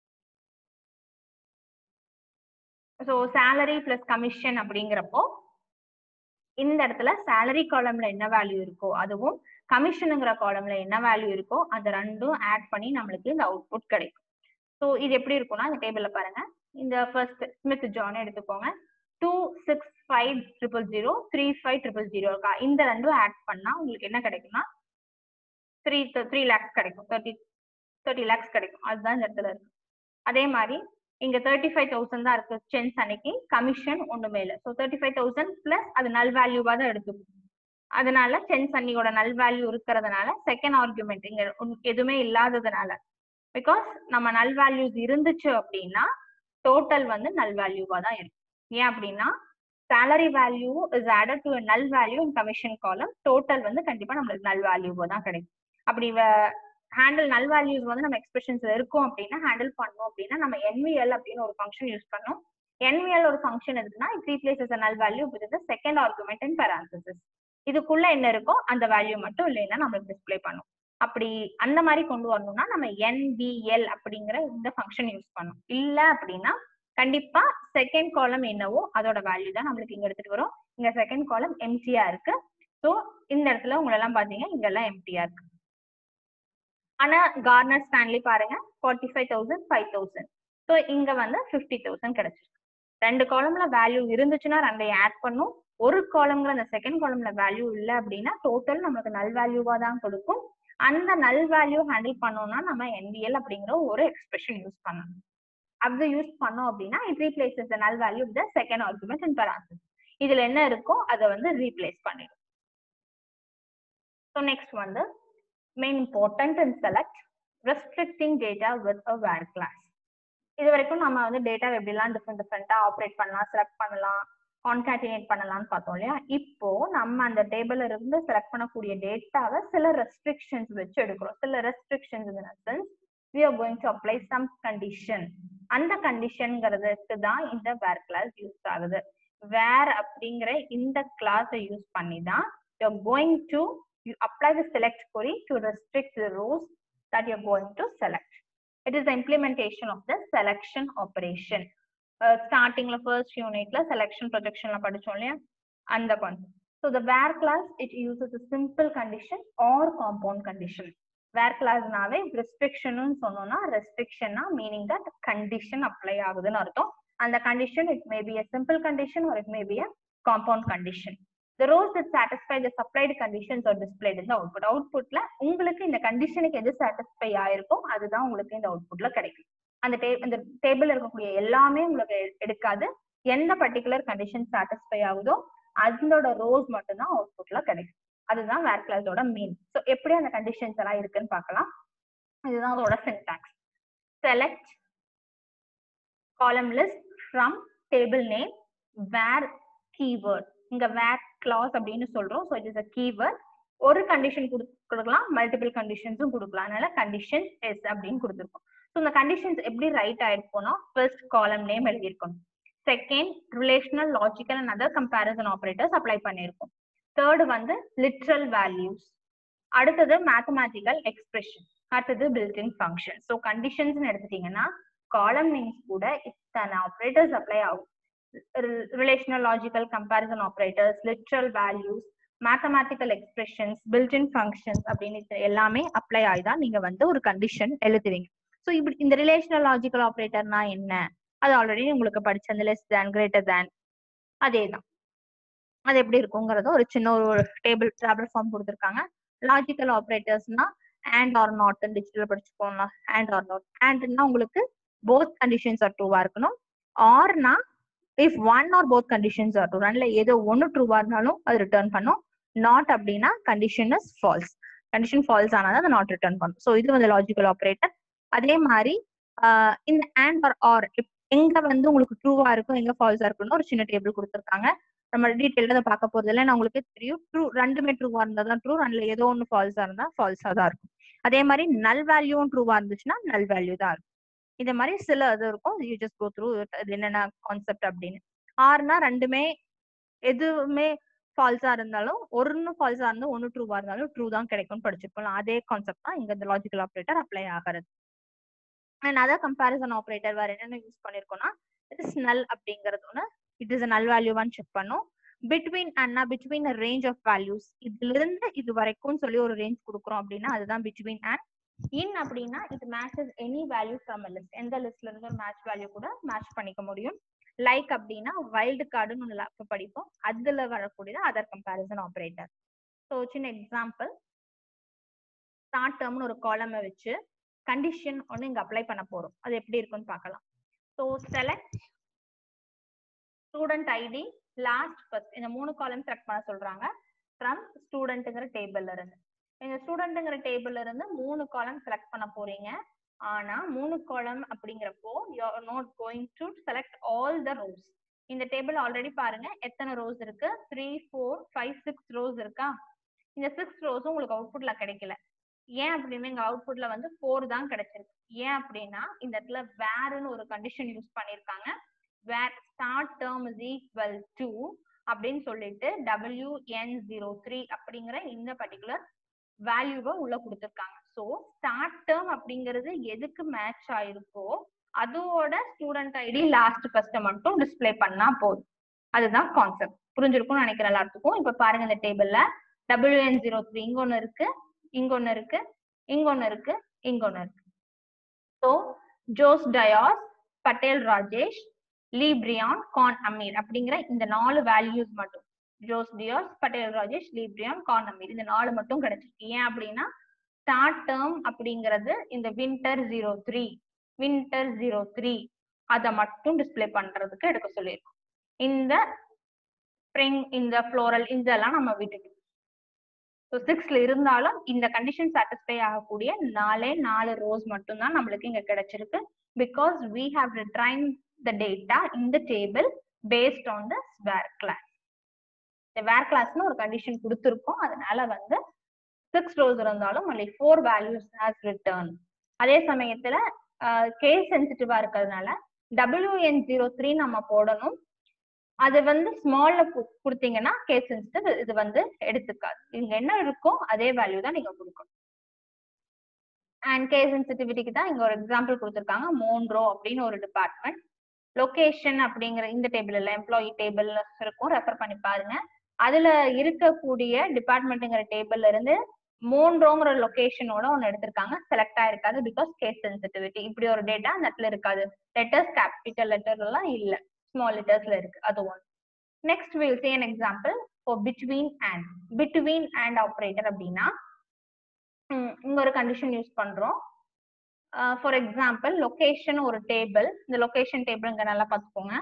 ஸோ salary பிளஸ் கமிஷன் அப்படிங்கிறப்போ இந்த இடத்துல salary காலம்ல என்ன வேல்யூ இருக்கோ அதுவும் கமிஷனுங்கிற காலம்ல என்ன வேல்யூ இருக்கோ அந்த ரெண்டும் ஆட் பண்ணி நம்மளுக்கு இந்த அவுட்புட் கிடைக்கும் ஸோ இது எப்படி இருக்கும்னா இந்த டேபிள்ல பாருங்க இந்த ஃபர்ஸ்ட் ஸ்மித் ஜான் எடுத்துக்கோங்க two six five triple zero three five triple zero இருக்கா இந்த ரெண்டும் ஆட் பண்ணா உங்களுக்கு என்ன கிடைக்கும்னா த்ரீ த்ரீ லேக்ஸ் கிடைக்கும் தேர்ட்டி தேர்ட்டி லேக்ஸ் கிடைக்கும் அதுதான் இந்த இடத்துல இருக்கு அதே மாதிரி இங்க தேர்ட்டி ஃபைவ் தௌசண்ட் தான் இருக்கு சென்ஸ் அன்னைக்கு கமிஷன் ஒண்ணுமே இல்லை so thirty five thousand plus அது நல் வேல்யூவா தான் எடுத்துக்கும் அதனால சென்ஸ் அன்னியோட நல் வேல்யூ இருக்கிறதுனால செகண்ட் ஆர்குமெண்ட் இங்க ஒண்ணு- எதுவுமே இல்லாததுனால பிகாஸ் நம்ம நல் வேல்யூஸ் இருந்துச்சு அப்படின்னா டோட்டல் வந்து நல் வேல்யூவா தான் இருக்கும் ஏன் அப்படின்னா salary value is added to null value in commission column total வந்து கண்டிப்பா நம்மளுக்கு நல் வேல்யூவா தான் கிடைக்கும் அப்படி ஹேண்டில் நல் வேல்யூஸ் வந்து நம்ம எக்ஸ்பிரஷன்ஸ்ல இருக்கும் அப்படின்னா ஹேண்டில் பண்ணோம் அப்படின்னா நம்ம என்விஎல் அப்படின்னு ஒரு ஃபங்க்ஷன் யூஸ் பண்ணோம் என்விஎல் ஒரு ஃபங்க்ஷன் இருக்குன்னா it replaces null value with second argument in parenthesis இதுக்குள்ள என்ன இருக்கோ அந்த வேல்யூ மட்டும் இல்லைன்னா நம்மளுக்கு டிஸ்ப்ளே பண்ணும் அப்படி அந்த மாதிரி கொண்டு வரணும்னா நம்ம என்பிஎல் அப்படிங்கிற இந்த ஃபங்க்ஷன் யூஸ் பண்ணணும் இல்ல அப்படின்னா கண்டிப்பா செகண்ட் காலம் என்னவோ அதோட வேல்யூ தான் நம்மளுக்கு இங்க எடுத்துட்டு வரும் இங்க செகண்ட் காலம் எம்டியா இருக்கு ஸோ இந்த இடத்துல உங்களை எல்லாம் பாத்தீங்க இங்க எல்லாம் எம்டியா இருக்கு ஆனா கார்னர் ஸ்டான்லி பாருங்க forty five thousand five thousand so இங்க வந்து ஃபிஃப்டி தௌசண்ட் கிடைச்சிருக்கு ரெண்டு காலம்ல வேல்யூ இருந்துச்சுன்னா ரெண்டையும் ஆட் பண்ணும் ஒரு காலம்ல அந்த செகண்ட் காலம்ல வேல்யூ இல்லை அப்படின்னா டோட்டல் நமக்கு நல் வேல்யூவா தான் கொடுக்கும் அந்த நல் வேல்யூ ஹேண்டில் பண்ணோம்னா நம்ம NVL அப்படிங்கிற ஒரு எக்ஸ்பிரஷன் யூஸ் பண்ணணும் அது யூஸ் பண்ணோம் அப்படின்னா it replaces the null value the second argument in parenthesis இதுல என்ன இருக்கோ அதை வந்து ரீப்ளேஸ் பண்ணிடும் ஸோ நெக்ஸ்ட் வந்து main important and select restricting data with a where clause இது வரைக்கும் நம்ம வந்து டேட்டா எப்படிலாம் டிஃப்ரெண்ட் டிஃப்ரெண்டா ஆப்ரேட் பண்ணலாம் செலக்ட் பண்ணலாம் கான்காட்டினேட் பண்ணலாம்னு பார்த்தோம் இல்லையா இப்போ நம்ம அந்த டேபிள்ல இருந்து செலக்ட் பண்ணக்கூடிய டேட்டாவை சில ரெஸ்ட்ரிக்ஷன்ஸ் வச்சு எடுக்கிறோம் சில restrictions in sense we are going to apply some condition அந்த கண்டிஷன்ங்கிறதுக்கு தான் இந்த வேர் கிளாஸ் யூஸ் ஆகுது வேர் அப்படிங்கிற இந்த கிளாஸை யூஸ் பண்ணி தான் you are going to you apply the select query to restrict the rows that you are going to select it is the implementation of the selection operation uh, startingல first unitல selection projectionல படிச்சோம் இல்லையா அந்த concept so the where class it uses a simple condition or compound condition where classனாவே restrictionனு சொன்னோம்னா restrictionனா meaning that condition apply ஆகுதுன்னு அர்த்தம் அந்த condition it may be a simple condition or it may be a compound condition the rows that satisfy the supplied conditions are displayed in the output outputல உங்களுக்கு இந்த கண்டிஷனுக்கு எது satisfy ஆயிருக்கோ அதுதான் உங்களுக்கு இந்த அவுட்புட்ல கிடைக்கும் அந்த டே அந்த டேபிள் இருக்கக்கூடிய எல்லாமே உங்களுக்கு எ- எடுக்காது எந்த பர்டிகுலர் கண்டிஷன் சாட்டிஸ்ஃபை ஆகுதோ அதோட ரோஸ் மட்டும்தான் அவுட்புட்ல கிடைக்கும் அதுதான் வேர் கிளாஸோட மீன் ஸோ எப்படி அந்த கண்டிஷன்ஸ் எல்லாம் இருக்குன்னு பார்க்கலாம் இதுதான் அதோட syntax select column list from table name where keyword இங்க வேர் கிளாஸ் அப்படின்னு சொல்றோம் so it is a keyword ஒரு கண்டிஷன் கொடுக்கலாம் மல்டிபிள் கண்டிஷன்ஸும் கொடுக்கலாம் அதனால கண்டிஷன் எஸ் அப்படின்னு கொடுத்துருக்கோம் ஸோ இந்த கண்டிஷன்ஸ் எப்படி ரைட் ஆயிருக்கும்னா ஃபர்ஸ்ட் காலம் நேம் எழுதியிருக்கணும் second relational logical and other comparison operators apply பண்ணியிருக்கோம் தேர்டு வந்து லிட்ரல் வேல்யூஸ் அடுத்தது மேத்தமேட்டிக்கல் எக்ஸ்பிரஷன் அடுத்தது பில்டின் ஃபங்க்ஷன் ஸோ கண்டிஷன்ஸ் எடுத்துட்டீங்கன்னா காலம் நேம்ஸ் கூட இத்தனை ஆப்ரேட்டர்ஸ் அப்ளை ஆகும் relational logical comparison operators literal values mathematical expressions built in functions அப்படின்னு இது எல்லாமே அப்ளை ஆகி தான் நீங்க வந்து ஒரு கண்டிஷன் எழுதுவீங்க ஸோ இப்படி இந்த ரிலேஷனல் லாஜிக்கல் ஆப்ரேட்டர்னா என்ன அது ஆல்ரெடி உங்களுக்கு படிச்ச அந்த லெஸ் தேன் கிரேட்டர் தேன் அதே தான் அது எப்படி இருக்குங்கிறத ஒரு சின்ன ஒரு டேபிள் டேபிள் ஃபார்ம் கொடுத்துருக்காங்க லாஜிக்கல் ஆப்ரேட்டர்ஸ்னா அண்ட் ஆர் நாட் டிஜிட்டல் படிச்சுக்கோங்களா அண்ட் ஆர் நாட் அண்ட்னா உங்களுக்கு போத் கண்டிஷன்ஸ் ஆர் ட்ரூவா இருக்கணும் ஆர்னா if one or both conditions are true ரெண்டுல ஏதோ ஒன்னு ட்ரூவா இருந்தாலும் அது ரிட்டர்ன் பண்ணும் நாட் அப்படின்னா condition is false condition false ஆனால் அதை நாட் ரிட்டர்ன் பண்ணும் ஸோ இது வந்து லாஜிக்கல் ஆப்ரேட்டர் அதே மாதிரி ஆஹ் இந்த அண்ட் ஆர் ஆர் எங்க வந்து உங்களுக்கு ட்ரூவா இருக்கும் எங்க ஃபால்ஸா இருக்கும்னு ஒரு சின்ன டேபிள் கொடுத்துருக்காங்க நம்ம டீட்டெயில்டா அதை பார்க்க போறது இல்லை நான் உங்களுக்கு தெரியும் ட்ரூ ரெண்டுமே ட்ரூவா இருந்தா தான் ட்ரூ ரெண்டுல ஏதோ ஒன்று ஃபால்ஸா இருந்தா ஃபால்ஸா தான் இருக்கும் அதே மாதிரி நல் வேல்யூவும் ட்ரூவா இருந்துச்சுன்னா நல் வேல்யூ தான் இருக்கும் இந்த மாதிரி சில இது இருக்கும் யூ ஜஸ்ட் கோ த்ரூ இது என்னென்ன கான்செப்ட் அப்படின்னு ஆறுனா ரெண்டுமே எதுவுமே ஃபால்ஸா இருந்தாலும் ஒன்னு ஃபால்ஸா இருந்தாலும் ஒன்னு ட்ரூவா இருந்தாலும் ட்ரூ தான் கிடைக்கும்னு படிச்சிருப்போம் அதே கான்செப்ட் தான் இங்க இந்த லாஜிக்கல் ஆப்ரேட்டர் அப்ளை ஆகிறது அண்ட் அதர் கம்பேரிசன் ஆப்ரேட்டர் வேற என்னென்ன யூஸ் பண்ணிருக்கோம்னா இட் இஸ் நல் அப்படிங்கிறது ஒன்று இட் இஸ் நல் வேல்யூவான்னு செக் பண்ணும் பிட்வீன் அண்ணா பிட்வீன் ரேஞ்ச் ஆஃப் வேல்யூஸ் இதுல இருந்து இது வரைக்கும் சொல்லி ஒரு ரேஞ்ச் கொடுக்குறோம் அப்படின்னா அதுதான் பிட்வீன் அண்ட் இன் அப்படின்னா இது matches any value from list எந்த லிஸ்ட்ல இருந்து ஒரு மேட்ச் வேல்யூ கூட மேட்ச் பண்ணிக்க முடியும் லைக் அப்படின்னா வைல்டு கார்டுன்னு ஒன்று அப்போ படிப்போம் அதுல வரக்கூடியது அதர் கம்பேரிசன் ஆப்ரேட்டர் ஸோ சின்ன எக்ஸாம்பிள் ஸ்டார்ட் டேர்ம்னு ஒரு காலமை வச்சு கண்டிஷன் ஒன்று இங்க அப்ளை பண்ண போறோம் அது எப்படி இருக்குன்னு பார்க்கலாம் so select student ID last first இந்த மூணு காலம் செலக்ட் பண்ண சொல்றாங்க ஃப்ரம் ஸ்டூடெண்ட்டுங்கிற டேபிள்ல இருந்து இந்த ஸ்டூடெண்ட்டுங்கிற டேபிள்ல இருந்து மூணு காலம் செலக்ட் பண்ண போறீங்க ஆனா மூணு காலம் அப்படிங்கிறப்போ you are not going to select all the rows இந்த டேபிள் ஆல்ரெடி பாருங்க எத்தனை ரோஸ் இருக்கு three four five six rows இருக்கா இந்த சிக்ஸ் ரோஸும் உங்களுக்கு அவுட்புட்ல கிடைக்கல ஏன் அப்படின்னா இங்க அவுட்புட்ல வந்து ஃபோர் தான் கிடைச்சிருக்கு ஏன் அப்படின்னா இந்த இடத்துல வேர்னு ஒரு கண்டிஷன் யூஸ் பண்ணிருக்காங்க where start term is equal to அப்படின்னு சொல்லிட்டு டபிள்யூ என் ஜீரோ த்ரீ அப்படிங்கிற இந்த பர்டிகுலர் வேல்யூவை உள்ள கொடுத்துருக்காங்க ஸோ ஸ்டார்ட் டேர்ம் அப்படிங்கிறது எதுக்கு மேட்ச் ஆயிருக்கோ அதோட ஸ்டூடெண்ட் ஐடி லாஸ்ட் ஃபர்ஸ்ட் மட்டும் டிஸ்ப்ளே பண்ணா போதும் அதுதான் கான்செப்ட் புரிஞ்சிருக்கும்னு நினைக்கிறேன் எல்லாத்துக்கும் இப்ப பாருங்க இந்த டேபிள்ல டபிள்யூஎன் ஜீரோ த்ரீ இங்க ஒன்னு இருக்கு இங்க ஒன்னு இருக்கு இங்க ஒன்னு இருக்கு இங்க ஒன்னு இருக்கு so Jose Diaz Patel Rajesh லீப்ரியான் கான் அமீர் அப்படிங்கிற இந்த நாலு வேல்யூஸ் மட்டும் ஜோஸ் டியோஸ் பட்டேல் ராஜேஷ் லீப்ரியான் கான் அமீர் இந்த நாலு மட்டும் கிடைச்சிருக்கு ஏன் அப்படின்னா ஸ்டார்ட் டேர்ம் அப்படிங்கிறது இந்த winter zero three winter zero three அதை மட்டும் டிஸ்ப்ளே பண்றதுக்கு எடுக்க சொல்லியிருக்கோம் இந்த ஸ்ப்ரிங் இந்த ஃப்ளோரல் இதெல்லாம் நம்ம விட்டுட்டோம் ஸோ சிக்ஸ்ல இருந்தாலும் இந்த கண்டிஷன் சாட்டிஸ்ஃபை ஆகக்கூடிய நாலே நாலு ரோஸ் மட்டும் தான் நம்மளுக்கு இங்க கிடைச்சிருக்கு because we have restrain the data இந்த table based on the where clause இந்த வேர் கிளாஸ்னு ஒரு கண்டிஷன் கொடுத்துருக்கோம் அதனால வந்து சிக்ஸ் ரோஸ் இருந்தாலும் only four values has return அதே சமயத்துல கேஸ் சென்சிட்டிவா இருக்கிறதுனால டபிள்யூஎன் ஜீரோ த்ரீ நம்ம போடணும் அது வந்து ஸ்மால்ல கொடுத்தீங்கன்னா கேஸ் சென்சிட்டிவ் இது வந்து எடுத்துக்காது இங்க என்ன இருக்கோ அதே வேல்யூ தான் நீங்க கொடுக்கணும் அண்ட் கேஸ் சென்சிட்டிவிட்டிக்கு தான் இங்க ஒரு எக்ஸாம்பிள் கொடுத்துருக்காங்க மோன்ரோ அப்படின்னு ஒரு டிபார்ட்மெண்ட் லொகேஷன் அப்படிங்கிற இந்த டேபிள் இல்ல எம்ப்ளாயி டேபிள் இருக்கும் ரெஃபர் பண்ணி பாருங்க அதுல இருக்கக்கூடிய டிபார்ட்மெண்ட்டுங்கிற டேபிள்ல இருந்து மூன்றோங்கிற லொகேஷனோட ஒன்னு எடுத்திருக்காங்க செலக்ட் ஆயிருக்காது பிகாஸ் கேஸ் சென்சிட்டிவிட்டி இப்படி ஒரு டேட்டா அந்த இடத்துல இருக்காது லெட்டர்ஸ் கேபிட்டல் லெட்டர் எல்லாம் இல்ல ஸ்மால் லெட்டர்ஸ்ல இருக்கு அது one next will say an example for between and between and operator அப்படின்னா இங்க ஒரு கண்டிஷன் யூஸ் பண்றோம் ஃபார் எக்ஸாம்பிள் லொகேஷன் ஒரு டேபிள் இந்த லொகேஷன் டேபிள் இங்க நல்லா பார்த்துக்கோங்க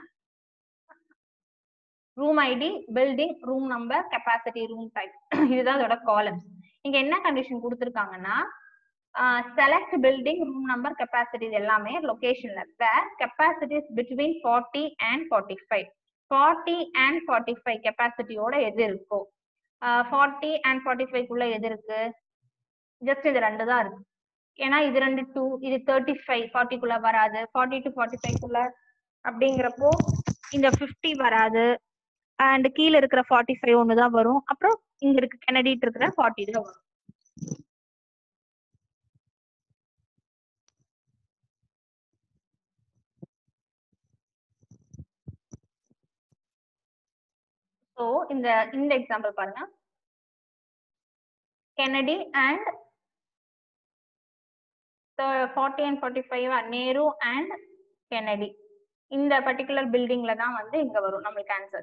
room ID building room number capacity room type இதுதான் அதோட காலம்ஸ் இங்க என்ன கண்டிஷன் கொடுத்துருக்காங்கன்னா select building room number capacity எல்லாமே லொகேஷன்ல where capacities between forty and forty five forty and forty five கெப்பாசிட்டியோட எது இருக்கோ ஃபார்ட்டி அண்ட் ஃபார்ட்டி ஃபைவ்க்குள்ள எது இருக்கு ஜஸ்ட் இது ரெண்டு தான் இருக்கு ஏன்னா இது ரெண்டு டூ இது தேர்ட்டி ஃபைவ் ஃபார்ட்டிக்குள்ள வராது ஃபார்ட்டி டு ஃபார்ட்டி ஃபைவ்க்குள்ள அப்படிங்கிறப்போ இந்த ஃபிஃப்டி வராது அண்ட் கீழே இருக்கிற ஃபார்ட்டி ஃபைவ் ஒன்று தான் வரும் அப்புறம் இங்க இருக்க கெனடிட்டு இருக்கிற ஃபார்ட்டி தான் வரும் ஸோ இந்த இந்த எக்ஸாம்பிள் பாருங்க Kennedy and forty and forty five Nehru and Kennedy இந்த பர்டிகுலர் பில்டிங்ல தான் வந்து இங்க வரும் நம்மளுக்கு answer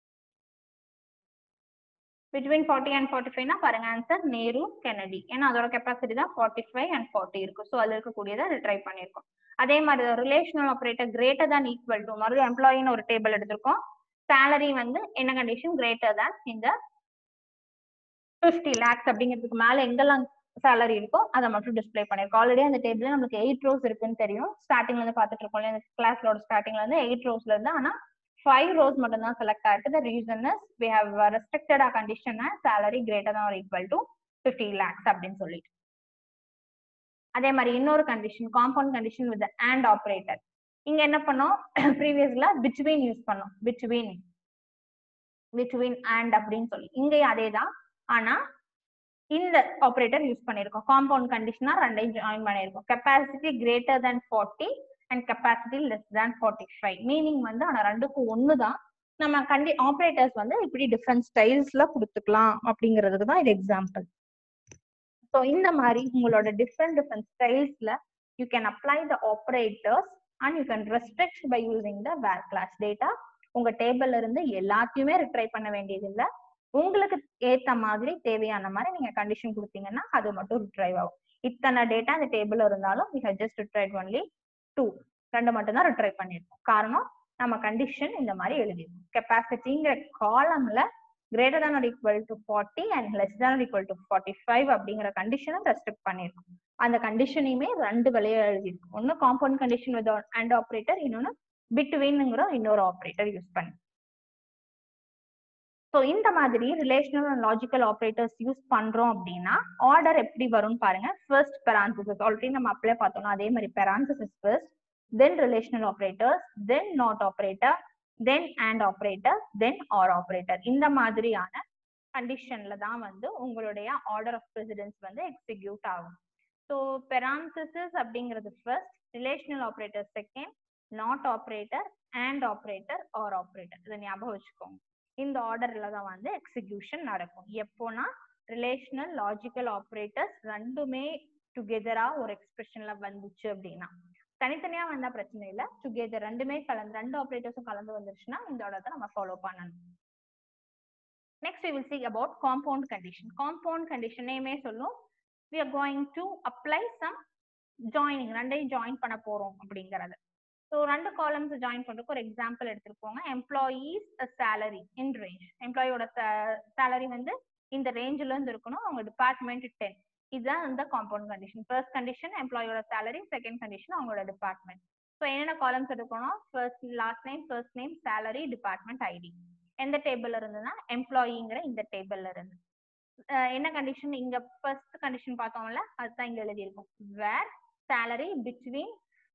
between forty and forty five பாருங்க ஆன்சர் நேரு கெனடி ஏன்னா அதோட கெப்பாசிட்டி தான் ஃபார்ட்டி ஃபைவ் அண்ட் ஃபார்ட்டி இருக்கும் ஸோ அதில் இருக்கக்கூடியதை அதை ட்ரை பண்ணியிருக்கோம் அதே மாதிரி relational operator greater than equal to மறுபடியும் எம்ப்ளாயின்னு ஒரு டேபிள் எடுத்திருக்கோம் சேலரி வந்து என்ன கண்டிஷன் கிரேட்டர் தான் இந்த ஃபிஃப்டி லேக்ஸ் அப்படிங்கிறதுக்கு மேல எங்கெல்லாம் சேலரி இருக்கோ அதை மட்டும் டிஸ்ப்ளே பண்ணிருக்கோம் ஆல்ரெடி அந்த டேபிள்ல நமக்கு எயிட் ரோஸ் இருக்குன்னு தெரியும் ஸ்டார்டிங்ல இருந்து பார்த்துட்டு இருக்கோம் இந்த கிளாஸ்லோட ஸ்டார்டிங்ல இருந்து எயிட் ரோஸ்ல இருந்து ஆனா ஃபைவ் ரோஸ் மட்டும் தான் செலக்ட் ஆயிருக்கு the reason is we have restricted condition salary greater than equal to fifty lakhs அப்படின்னு சொல்லிட்டு அதே மாதிரி இன்னொரு condition compound condition with and operator இங்க என்ன பண்ணோம் ப்ரீவியஸ்ல பிட்வீன் யூஸ் பண்ணோம் பிட்வீன் பிட்வீன் அண்ட் அப்படின்னு சொல்லி இங்கேயும் அதே தான் ஆனா இந்த ஆப்ரேட்டர் யூஸ் பண்ணிருக்கோம் காம்பவுண்ட் கண்டிஷனா ரெண்டையும் ஜாயின் பண்ணிருக்கோம் capacity greater than forty and capacity less than forty five meaning வந்து ஆனா ரெண்டுக்கும் ஒன்று தான் நம்ம கண்டி ஆப்ரேட்டர்ஸ் வந்து இப்படி டிஃப்ரெண்ட் ஸ்டைல்ஸ்ல கொடுத்துக்கலாம் அப்படிங்கிறதுக்கு தான் இது எக்ஸாம்பிள் ஸோ இந்த மாதிரி உங்களோட டிஃப்ரெண்ட் டிஃப்ரெண்ட் ஸ்டைல்ஸ்ல you can apply the operators and you can restrict by using the where clause data உங்க டேபிள்ல இருந்து எல்லாத்தையுமே ரிட்ரை பண்ண வேண்டியது இல்ல உங்களுக்கு ஏத்த மாதிரி தேவையான மாதிரி நீங்க கண்டிஷன் கொடுத்தீங்கன்னா அது மட்டும் ரிட்ரைவ் ஆகும் இத்தனை டேட்டா அந்த டேபிள் இருந்தாலும் we have just retrieve only two ரெண்டு மட்டும் தான் ரிட்ரைவ் பண்ணிருக்கோம் காரணம் நம்ம கண்டிஷன் இந்த மாதிரி எழுதிருக்கோம் கெப்பாசிட்டிங்கிற காலம்ல greater than or equal to forty and less than or equal to forty five அப்படிங்கிற கண்டிஷனை ரெஸ்ட்ரிக்ட் பண்ணிருக்கோம் அந்த கண்டிஷனையுமே ரெண்டு வழியா எழுதிருக்கோம் ஒன்னு compound condition with and operator இன்னொன்னு பிட்வீன்ங்கிற இன்னொரு ஆப்ரேட்டர் யூஸ் பண்ணி ஸோ இந்த மாதிரி relational and logical operators use பண்றோம் அப்படின்னா ஆர்டர் எப்படி வரும்னு பாருங்க ஃபர்ஸ்ட் பெரான்சிசஸ் ஆல்ரெடி நம்ம அப்ளை பார்த்தோம்னா அதே மாதிரி parentheses first then relational operators then not operator then and operator then or operator இந்த மாதிரியான கண்டிஷன்ல தான் வந்து உங்களுடைய ஆர்டர் ஆஃப் ப்ரெசிடென்ஸ் வந்து எக்ஸிக்யூட் ஆகும் ஸோ பெரான்சிசஸ் அப்படிங்கிறது first relational operator second not operator and operator or operator இதை ஞாபகம் வச்சுக்கோங்க இந்த ஆர்டர்ல தான் வந்து எக்ஸிக்யூஷன் நடக்கும் எப்போனா ரிலேஷனல் லாஜிக்கல் ஆப்ரேட்டர்ஸ் ரெண்டுமே டுகெதரா ஒரு எக்ஸ்பிரஷன்ல வந்துச்சு அப்படின்னா தனித்தனியா வந்தா பிரச்சனை இல்ல டுகெதர் ரெண்டுமே கலந்து ரெண்டு ஆப்ரேட்டர்ஸும் கலந்து வந்துருச்சுன்னா இந்த ஆர்டர் தான் நம்ம ஃபாலோ பண்ணணும் next we will see about compound condition compound condition நேமே சொல்லும் we are going to apply some joining ரெண்டையும் ஜாயின் பண்ண போறோம் அப்படிங்கறது ஸோ ரெண்டு காலம்ஸ் ஜாயின் பண்றதுக்கு ஒரு எக்ஸாம்பிள் எடுத்துருக்கோங்க எம்ப்ளாயீஸ் சேலரி இன் ரேஞ்ச் எம்ப்ளாயோட சேலரி வந்து இந்த ரேஞ்சில இருந்து இருக்கணும் அவங்க டிபார்ட்மெண்ட் டென் இதுதான் இந்த காம்பவுண்ட் கண்டிஷன் ஃபர்ஸ்ட் கண்டிஷன் எம்ப்ளாயோட சேலரி செகண்ட் கண்டிஷன் அவங்களோட டிபார்ட்மெண்ட் ஸோ என்னென்ன காலம்ஸ் எடுக்கணும் first last name first name salary department ID எந்த டேபிள்ல இருந்துன்னா எம்ப்ளாயிங்கிற இந்த டேபிள்ல இருந்து அஹ் என்ன கண்டிஷன் இங்க ஃபர்ஸ்ட் கண்டிஷன் பார்த்தோம்ல அதுதான் இங்க எழுதியிருக்கும் where salary between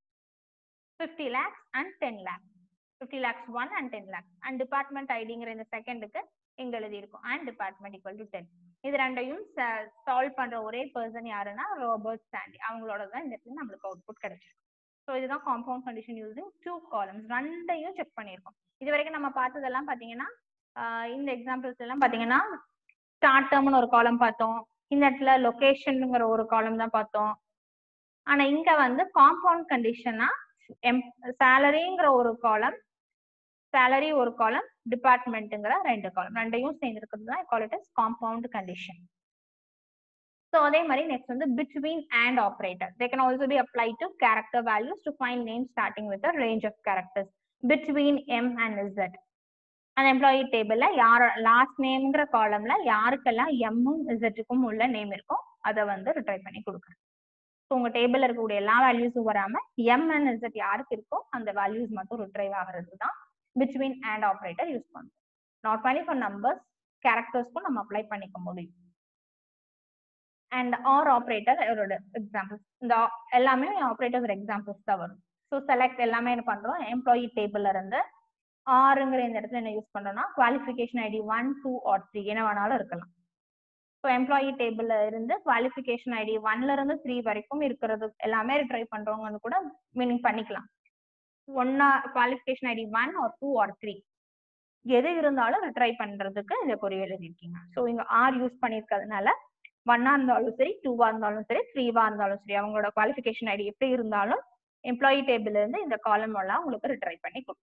fifty lakhs and ten lakhs fifty lakhs one and ten lakhs and department ஐடிங்கிற இந்த செகண்டுக்கு இங்க எழுதியிருக்கும் and department equal to ten இது ரெண்டையும் சால்வ் பண்ற ஒரே பர்சன் யாருன்னா ரோபர்ட் சாண்டி அவங்களோட தான் இந்த இடத்துல நம்மளுக்கு அவுட்புட் கிடைச்சிருக்கு ஸோ இதுதான் compound condition using two columns ரெண்டையும் செக் பண்ணியிருக்கோம் இது வரைக்கும் நம்ம பார்த்ததெல்லாம் பார்த்தீங்கன்னா ஆஹ் இந்த எக்ஸாம்பிள்ஸ் எல்லாம் பார்த்தீங்கன்னா ஸ்டார்ட் டேர்ம்னு ஒரு காலம் பார்த்தோம் இந்த இடத்துல லொகேஷனுங்கிற ஒரு காலம் தான் பார்த்தோம் ஆனா இங்க வந்து காம்பவுண்ட் கண்டிஷனா எம் சேலரிங்கிற ஒரு காலம் சேலரி ஒரு காலம் டிபார்ட்மெண்ட்டுங்கிற ரெண்டு காலம் ரெண்டையும் சேர்ந்துருக்கிறது தான் call it is compound condition so அதே மாதிரி நெக்ஸ்ட் வந்து between and operator they can also be apply to character values to find name starting with range of characters between M and Z அந்த எம்ப்ளாயி டேபிள்ல யார் last நேம்ங்கிற காலம்ல யாருக்கெல்லாம் எம்மும் இசட்டுக்கும் உள்ள name இருக்கோ அதை வந்து ரிட்ரை பண்ணி கொடுக்குறேன் ஸோ உங்க டேபிள்ல இருக்கக்கூடிய எல்லா வேல்யூஸும் வராம எம் அண்ட் இசட் யாருக்கு இருக்கோ அந்த வேல்யூஸ் மட்டும் ரிட்ரைவ் ஆகிறது தான் பிட்வீன் அண்ட் ஆப்ரேட்டர் யூஸ் பண்ணுறோம் நாட் only ஃபார் நம்பர்ஸ் கேரக்டர்ஸ்க்கும் நம்ம அப்ளை பண்ணிக்க முடியும் அண்ட் ஆர் ஆப்ரேட்டர் அவரோட எக்ஸாம்பிள்ஸ் இந்த a- எல்லாமே ஆப்ரேட்டர் எக்ஸாம்பிள்ஸ் தான் வரும் ஸோ செலக்ட் எல்லாமே என்ன பண்றோம் எம்ப்ளாயி டேபிள்ல இருந்து ஆறுங்கிற இந்த இடத்துல என்ன யூஸ் பண்றோம்னா qualification ID one two or three என்ன வேணாலும் இருக்கலாம் ஸோ எம்ப்ளாயி டேபிள்ல இருந்து குவாலிஃபிகேஷன் ஐடி ஒன்ல இருந்து த்ரீ வரைக்கும் இருக்கிறது எல்லாமே ட்ரை பண்றவங்கன்னு கூட மீனிங் பண்ணிக்கலாம் ஒன்னா qualification ID one or two or three எது இருந்தாலும் ட்ரை பண்றதுக்கு இந்த குறி எழுதிருக்கீங்க ஸோ இங்க ஆர் யூஸ் பண்ணிருக்கிறதுனால ஒன்னா இருந்தாலும் சரி டூவா இருந்தாலும் சரி த்ரீவா இருந்தாலும் சரி அவங்களோட குவாலிஃபிகேஷன் ஐடி எப்படி இருந்தாலும் எம்ப்ளாயி டேபிள் இருந்து இந்த காலம் எல்லாம் உங்களுக்கு ரிட்ரை பண்ணி கொடுக்கும்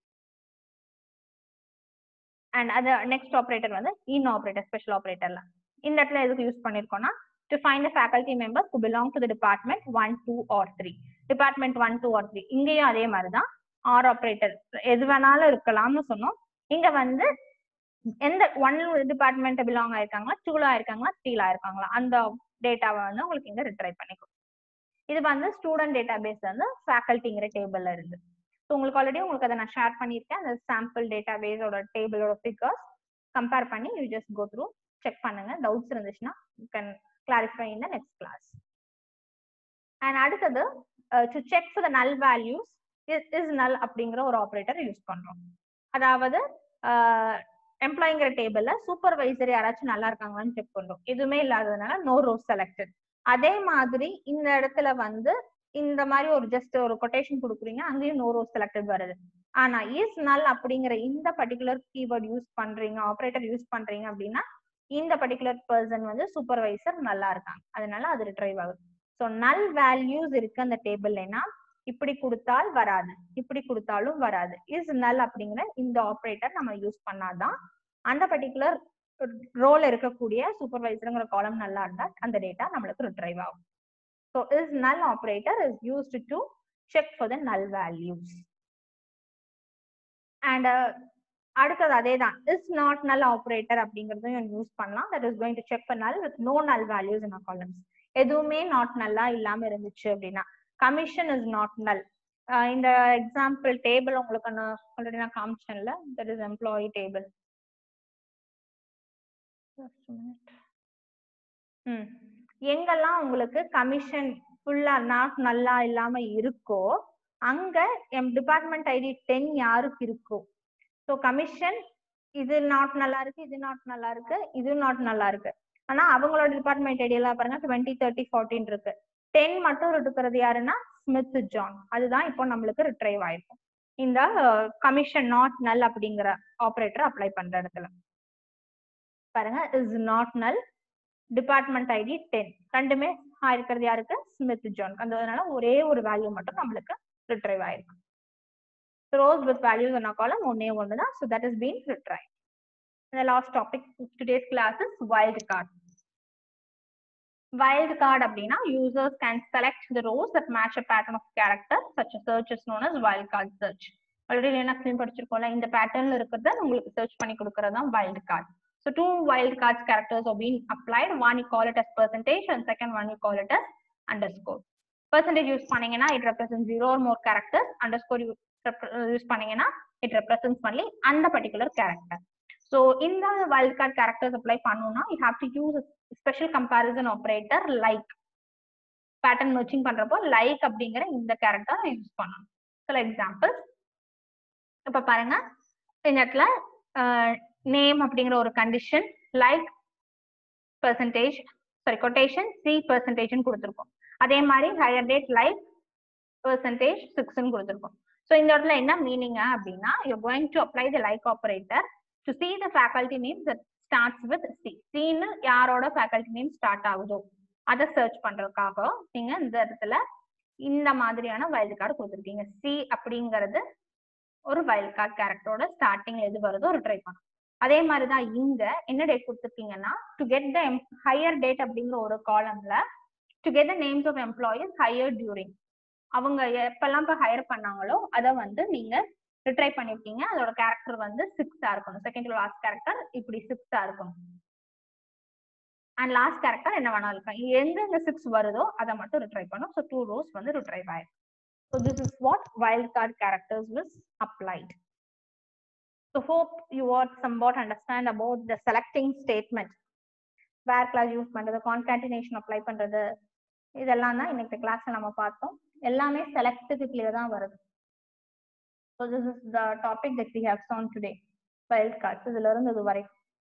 அண்ட் அது நெக்ஸ்ட் ஆப்ரேட்டர் வந்து இன் ஆப்ரேட்டர் ஸ்பெஷல் ஆப்ரேட்டர்ல இந்த இடத்துல எதுக்கு யூஸ் பண்ணிருக்கோம்னா to find faculty members who belong to the department one two or three department one two or three இங்கேயும் அதே மாதிரி தான் ஆர் ஆப்ரேட்டர் எது வேணாலும் இருக்கலாம்னு சொன்னோம் இங்க வந்து எந்த ஒன் டிபார்ட்மெண்ட் பிலாங் ஆயிருக்காங்களா டூல ஆயிருக்காங்களா த்ரீல ஆயிருக்காங்களா அந்த டேட்டாவை வந்து உங்களுக்கு இங்க ரிட்ரைவ் பண்ணிக்கும் இது வந்து ஸ்டூடெண்ட் டேட்டா பேஸ் வந்து ஃபேக்கல்ட்டிங்கிற டேபிள்ல இருந்து ஸோ உங்களுக்கு ஆல்ரெடி உங்களுக்கு அதை நான் ஷேர் பண்ணியிருக்கேன் அந்த சாம்பிள் டேட்டா பேஸோட டேபிளோட ஃபிகர்ஸ் கம்பேர் பண்ணி you just go through check பண்ணுங்க டவுட்ஸ் இருந்துச்சுன்னா you can clarify in the next class and அடுத்தது to check for the null values is null அப்படிங்கிற ஒரு ஆப்ரேட்டர் யூஸ் பண்றோம் அதாவது எம்ப்ளாயிங்கிற டேபிள்ல சூப்பர்வைசர் யாராச்சும் நல்லா இருக்காங்களான்னு செக் பண்றோம் எதுவுமே இல்லாததுனால நோ ரோஸ் செலக்டட் அதே மாதிரி இந்த இடத்துல வந்து இந்த மாதிரி ஒரு ஜஸ்ட் ஒரு கொட்டேஷன் கொடுக்குறீங்க அங்கேயும் நோ ரோஸ் செலக்டட் வருது ஆனா இஸ் நல் அப்படிங்கிற இந்த பர்டிகுலர் கீவேர்ட் யூஸ் பண்றீங்க ஆப்ரேட்டர் யூஸ் பண்றீங்க அப்படின்னா இந்த பர்டிகுலர் பர்சன் வந்து சூப்பர்வைசர் நல்லா இருக்காங்க அதனால அது ரிட்ரைவ் ஆகுது ஸோ நல் வேல்யூஸ் இருக்கு அந்த டேபிள்லனா இப்படி கொடுத்தால் வராது இப்படி கொடுத்தாலும் வராது இஸ் நல் அப்படிங்கிற இந்த ஆப்ரேட்டர் நம்ம யூஸ் பண்ணாதான் அந்த பர்டிகுலர் ரோல் இருக்கக்கூடிய சூப்பர்வைசருங்கிற காலம் நல்லா இருந்தா அந்த டேட்டா நம்மளுக்கு ரிட்ரைவ் ஆகும் so is null operator is used to check for the null values and அடுத்தது அதே தான் இஸ் நாட் நல் ஆப்ரேட்டர் அப்படிங்கிறதையும் யூஸ் பண்ணலாம் that is going to check for null with no null values in columns எதுவுமே not நல்லா இல்லாம இருந்துச்சு அப்படின்னா கமிஷன் இஸ் நாட் நல் இந்த எக்ஸாம்பிள் டேபிள் உங்களுக்கு நான் ஆல்ரெடி நான் காமிச்சேன்ல தட் இஸ் எம்ப்ளாயி டேபிள் ம் எங்கெல்லாம் உங்களுக்கு கமிஷன் ஃபுல்லா நாட் நல்லா இல்லாம இருக்கோ அங்க எம் டிபார்ட்மெண்ட் ஐடி டென் யாருக்கு இருக்கோ ஸோ கமிஷன் இது நாட் நல்லா இருக்கு இது நாட் நல்லா இருக்கு இது நாட் நல்லா இருக்கு ஆனா அவங்களோட டிபார்ட்மெண்ட் ஐடி எல்லாம் பாருங்க டுவெண்ட்டி தேர்ட்டி ஃபார்ட்டின் இருக்கு டென் மட்டும் இருக்கிறது யாருன்னா ஸ்மித் ஜான் அதுதான் இப்போ நம்மளுக்கு ரிட்ரைவ் ஆயிருக்கும் இந்த கமிஷன் நாட் நல் அப்படிங்கிற ஆப்ரேட்டர் அப்ளை பண்ற இடத்துல பாருங்க is not null department ID ten ரெண்டுமே இருக்கிறது யாருக்கு ஸ்மித் ஜான் அதனால ஒரே ஒரு வேல்யூ மட்டும் நம்மளுக்கு ரிட்ரைவ் ஆயிருக்கு ரோஸ் வித் வேல்யூஸ் என்ன காலம் ஒன்னே ஒன்று தான் so that is been retrieve the last topic of today's class is wildcard. Wildcard அப்படின்னா users can select the rows that match a pattern of character such a search is known as wildcard search. Already லினக்ஸ்லையும் படிச்சிருக்கோம்ல இந்த பேட்டர்ன்ல இருக்கிறத உங்களுக்கு search பண்ணி கொடுக்கறது தான் wild card so two wild cards characters are been applied one you call it as percentage and second one you call it as underscore percentage use பண்ணீங்கன்னா it represent zero or more characters underscore use பண்ணீங்கன்னா it represent பண்ணி அந்த particular character so இந்த wild card characters apply பண்ணணும்னா you have to use special comparison operator like pattern matching பண்றப்போ like அப்படிங்கிற இந்த character use பண்ணணும் சில எக்ஸாம்பிள்ஸ் இப்ப பாருங்க இந்த இடத்துல நேம் அப்படிங்கிற ஒரு condition like percentage sorry quotation C பெர்சன்டேஜ்னு கொடுத்துருக்கோம் அதே மாதிரி ஹையர் டேட் லைக் பெர்சன்டேஜ் சிக்ஸ்ன்னு கொடுத்துருக்கோம் ஸோ இந்த இடத்துல என்ன மீனிங் அப்படின்னா you going to apply the like operator to see the faculty name that starts with C சின்னு யாரோட ஃபேக்கல்டி நேம் ஸ்டார்ட் ஆகுதோ அதை சர்ச் பண்றதுக்காக நீங்க இந்த இடத்துல இந்த மாதிரியான வைல்ட் கார்டு கொடுத்துருக்கீங்க சி அப்படிங்கிறது ஒரு வைல்ட் கார்டு கேரக்டரோட ஸ்டார்டிங் எது வருதோ ஒரு ட்ரை பண்ணும் அதே மாதிரிதான் இங்க என்ன டேட் கொடுத்துருக்கீங்கன்னா to get the hire date அப்படிங்கிற ஒரு காலம்ல to get the names of employees hire during அவங்க எப்பெல்லாம் இப்போ ஹையர் பண்ணாங்களோ அதை வந்து நீங்க ரிட்ரை பண்ணிருக்கீங்க அதோட கேரக்டர் வந்து சிக்ஸா இருக்கணும் செகண்ட் லாஸ்ட் கேரக்டர் இப்படி சிக்ஸா இருக்கணும் அண்ட் லாஸ்ட் கேரக்டர் என்ன வேணாலும் இருக்கும் எங்க இந்த சிக்ஸ் வருதோ அதை மட்டும் ரிட்ரை பண்ணும் ஸோ டூ ரோஸ் வந்து ரிட்ரைவ் ஆயிடும் so this is what wild card characters was applied so hope you what somewhat understand about the selecting statement where clause use பண்றது கான்கான்டினேஷன் அப்ளை பண்றது இதெல்லாம் தான் இன்னைக்கு கிளாஸ்ல நம்ம பார்த்தோம் எல்லாமே செலக்டுக்கு கீழே தான் வருது So this is the topic that we have shown today. Wild cards. இதுல இருந்து இது வரை.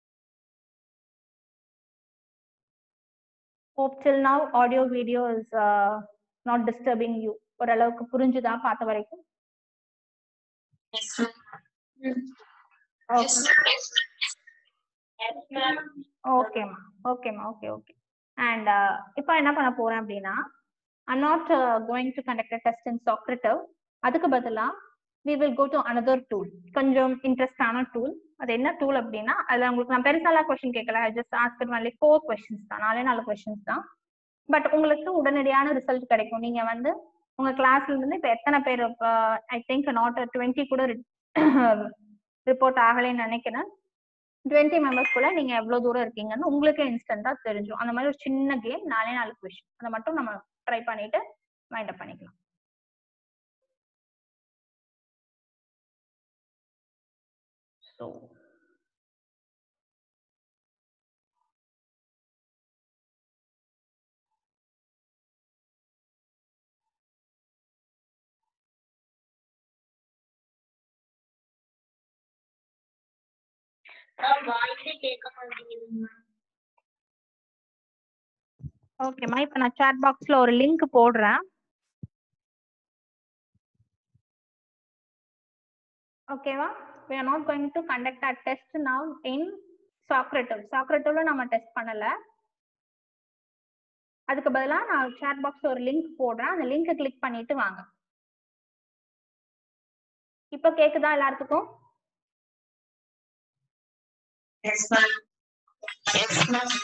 Hope till now audio video is uh, not disturbing you. ஓரளவுக்கு புரிஞ்சுதா பார்த்த வரைக்கும் Yes, ma'am. Yes, ma'am. Yes, ma'am. ஓகேம்மா ஓகேம்மா ஓகே ஓகே அண்ட் இப்போ என்ன பண்ண போறேன் அப்படின்னா I'm not going to conduct test in Socrative அதுக்கு பதிலா we will go to another tool கொஞ்சம் இன்ட்ரெஸ்டான டூல் அது என்ன டூல் அப்படின்னா அதுல உங்களுக்கு நான் பெருசாலாம் கொஸ்டின் கேட்கல just asked only four questions தான் நாலே நாலு கொஸ்டின்ஸ் தான் பட் உங்களுக்கு உடனடியான ரிசல்ட் கிடைக்கும் நீங்க வந்து உங்க கிளாஸ்ல இருந்து இப்ப எத்தனை பேர் ஐ திங்க் நாட் டுவெண்ட்டி கூட ரிப்போர்ட் ஆகலைன்னு நினைக்கிறேன் டுவெண்ட்டி மெம்பர்ஸ்குள்ள நீங்க எவ்வளவு தூரம் இருக்கீங்கன்னு உங்களுக்கே இன்ஸ்டன்டா தெரிஞ்சிடும் அந்த மாதிரி ஒரு சின்ன கேம் நாலே நாலு கொஸ்டின் அதை மட்டும் நம்ம ட்ரை பண்ணிட்டு மைண்ட் அப் பண்ணிக்கலாம் ஸோ வாய்ஸே கேட்க மாட்டேங்குதுங்க ஓகேம்மா இப்போ நான் chat பாக்ஸ்ல ஒரு லிங்க் போடுறேன் ஓகேவா we are not going to conduct a test now in Socrative. Socrative நம்ம டெஸ்ட் பண்ணல அதுக்கு பதிலா நான் chat பாக்ஸ்ல ஒரு லிங்க் போடுறேன் அந்த லிங்கை கிளிக் பண்ணிட்டு வாங்க இப்போ கேக்குதா எல்லாத்துக்கும் yes ma'am yes ma'am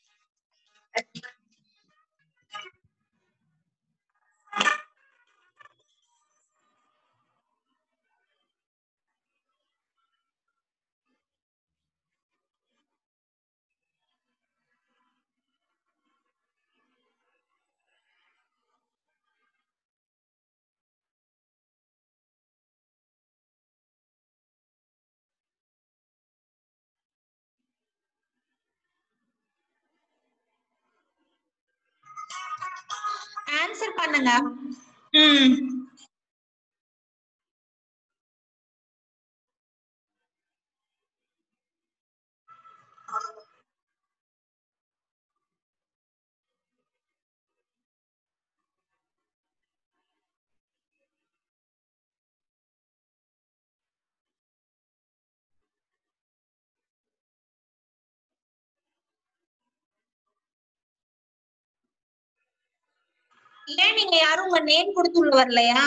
answer பண்ணுங்க ம் ஏன் நீங்க யாரும் உங்க நேம் கொடுத்து உள்ள வரலையா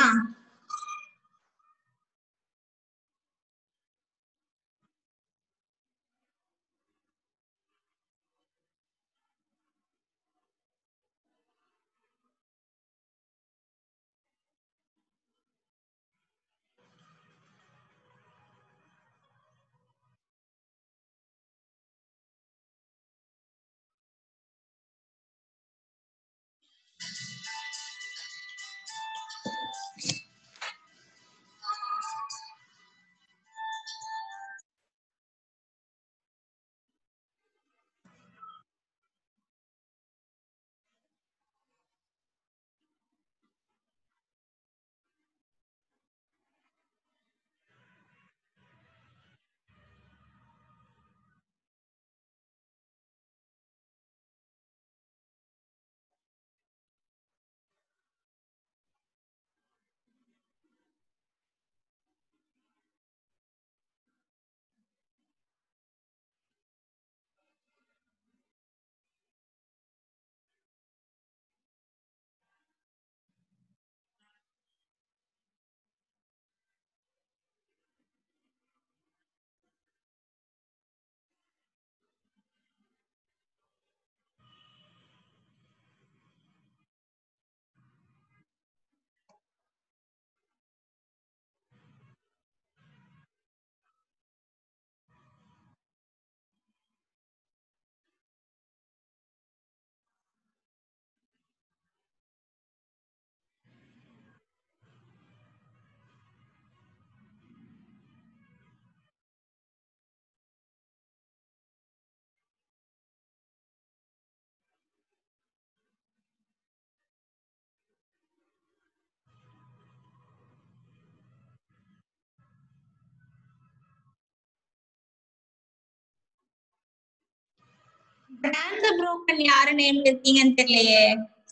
பிராண்ட் புரோக்கன் யாரு நேம்ல இருக்கீங்கன்னு தெரியலையே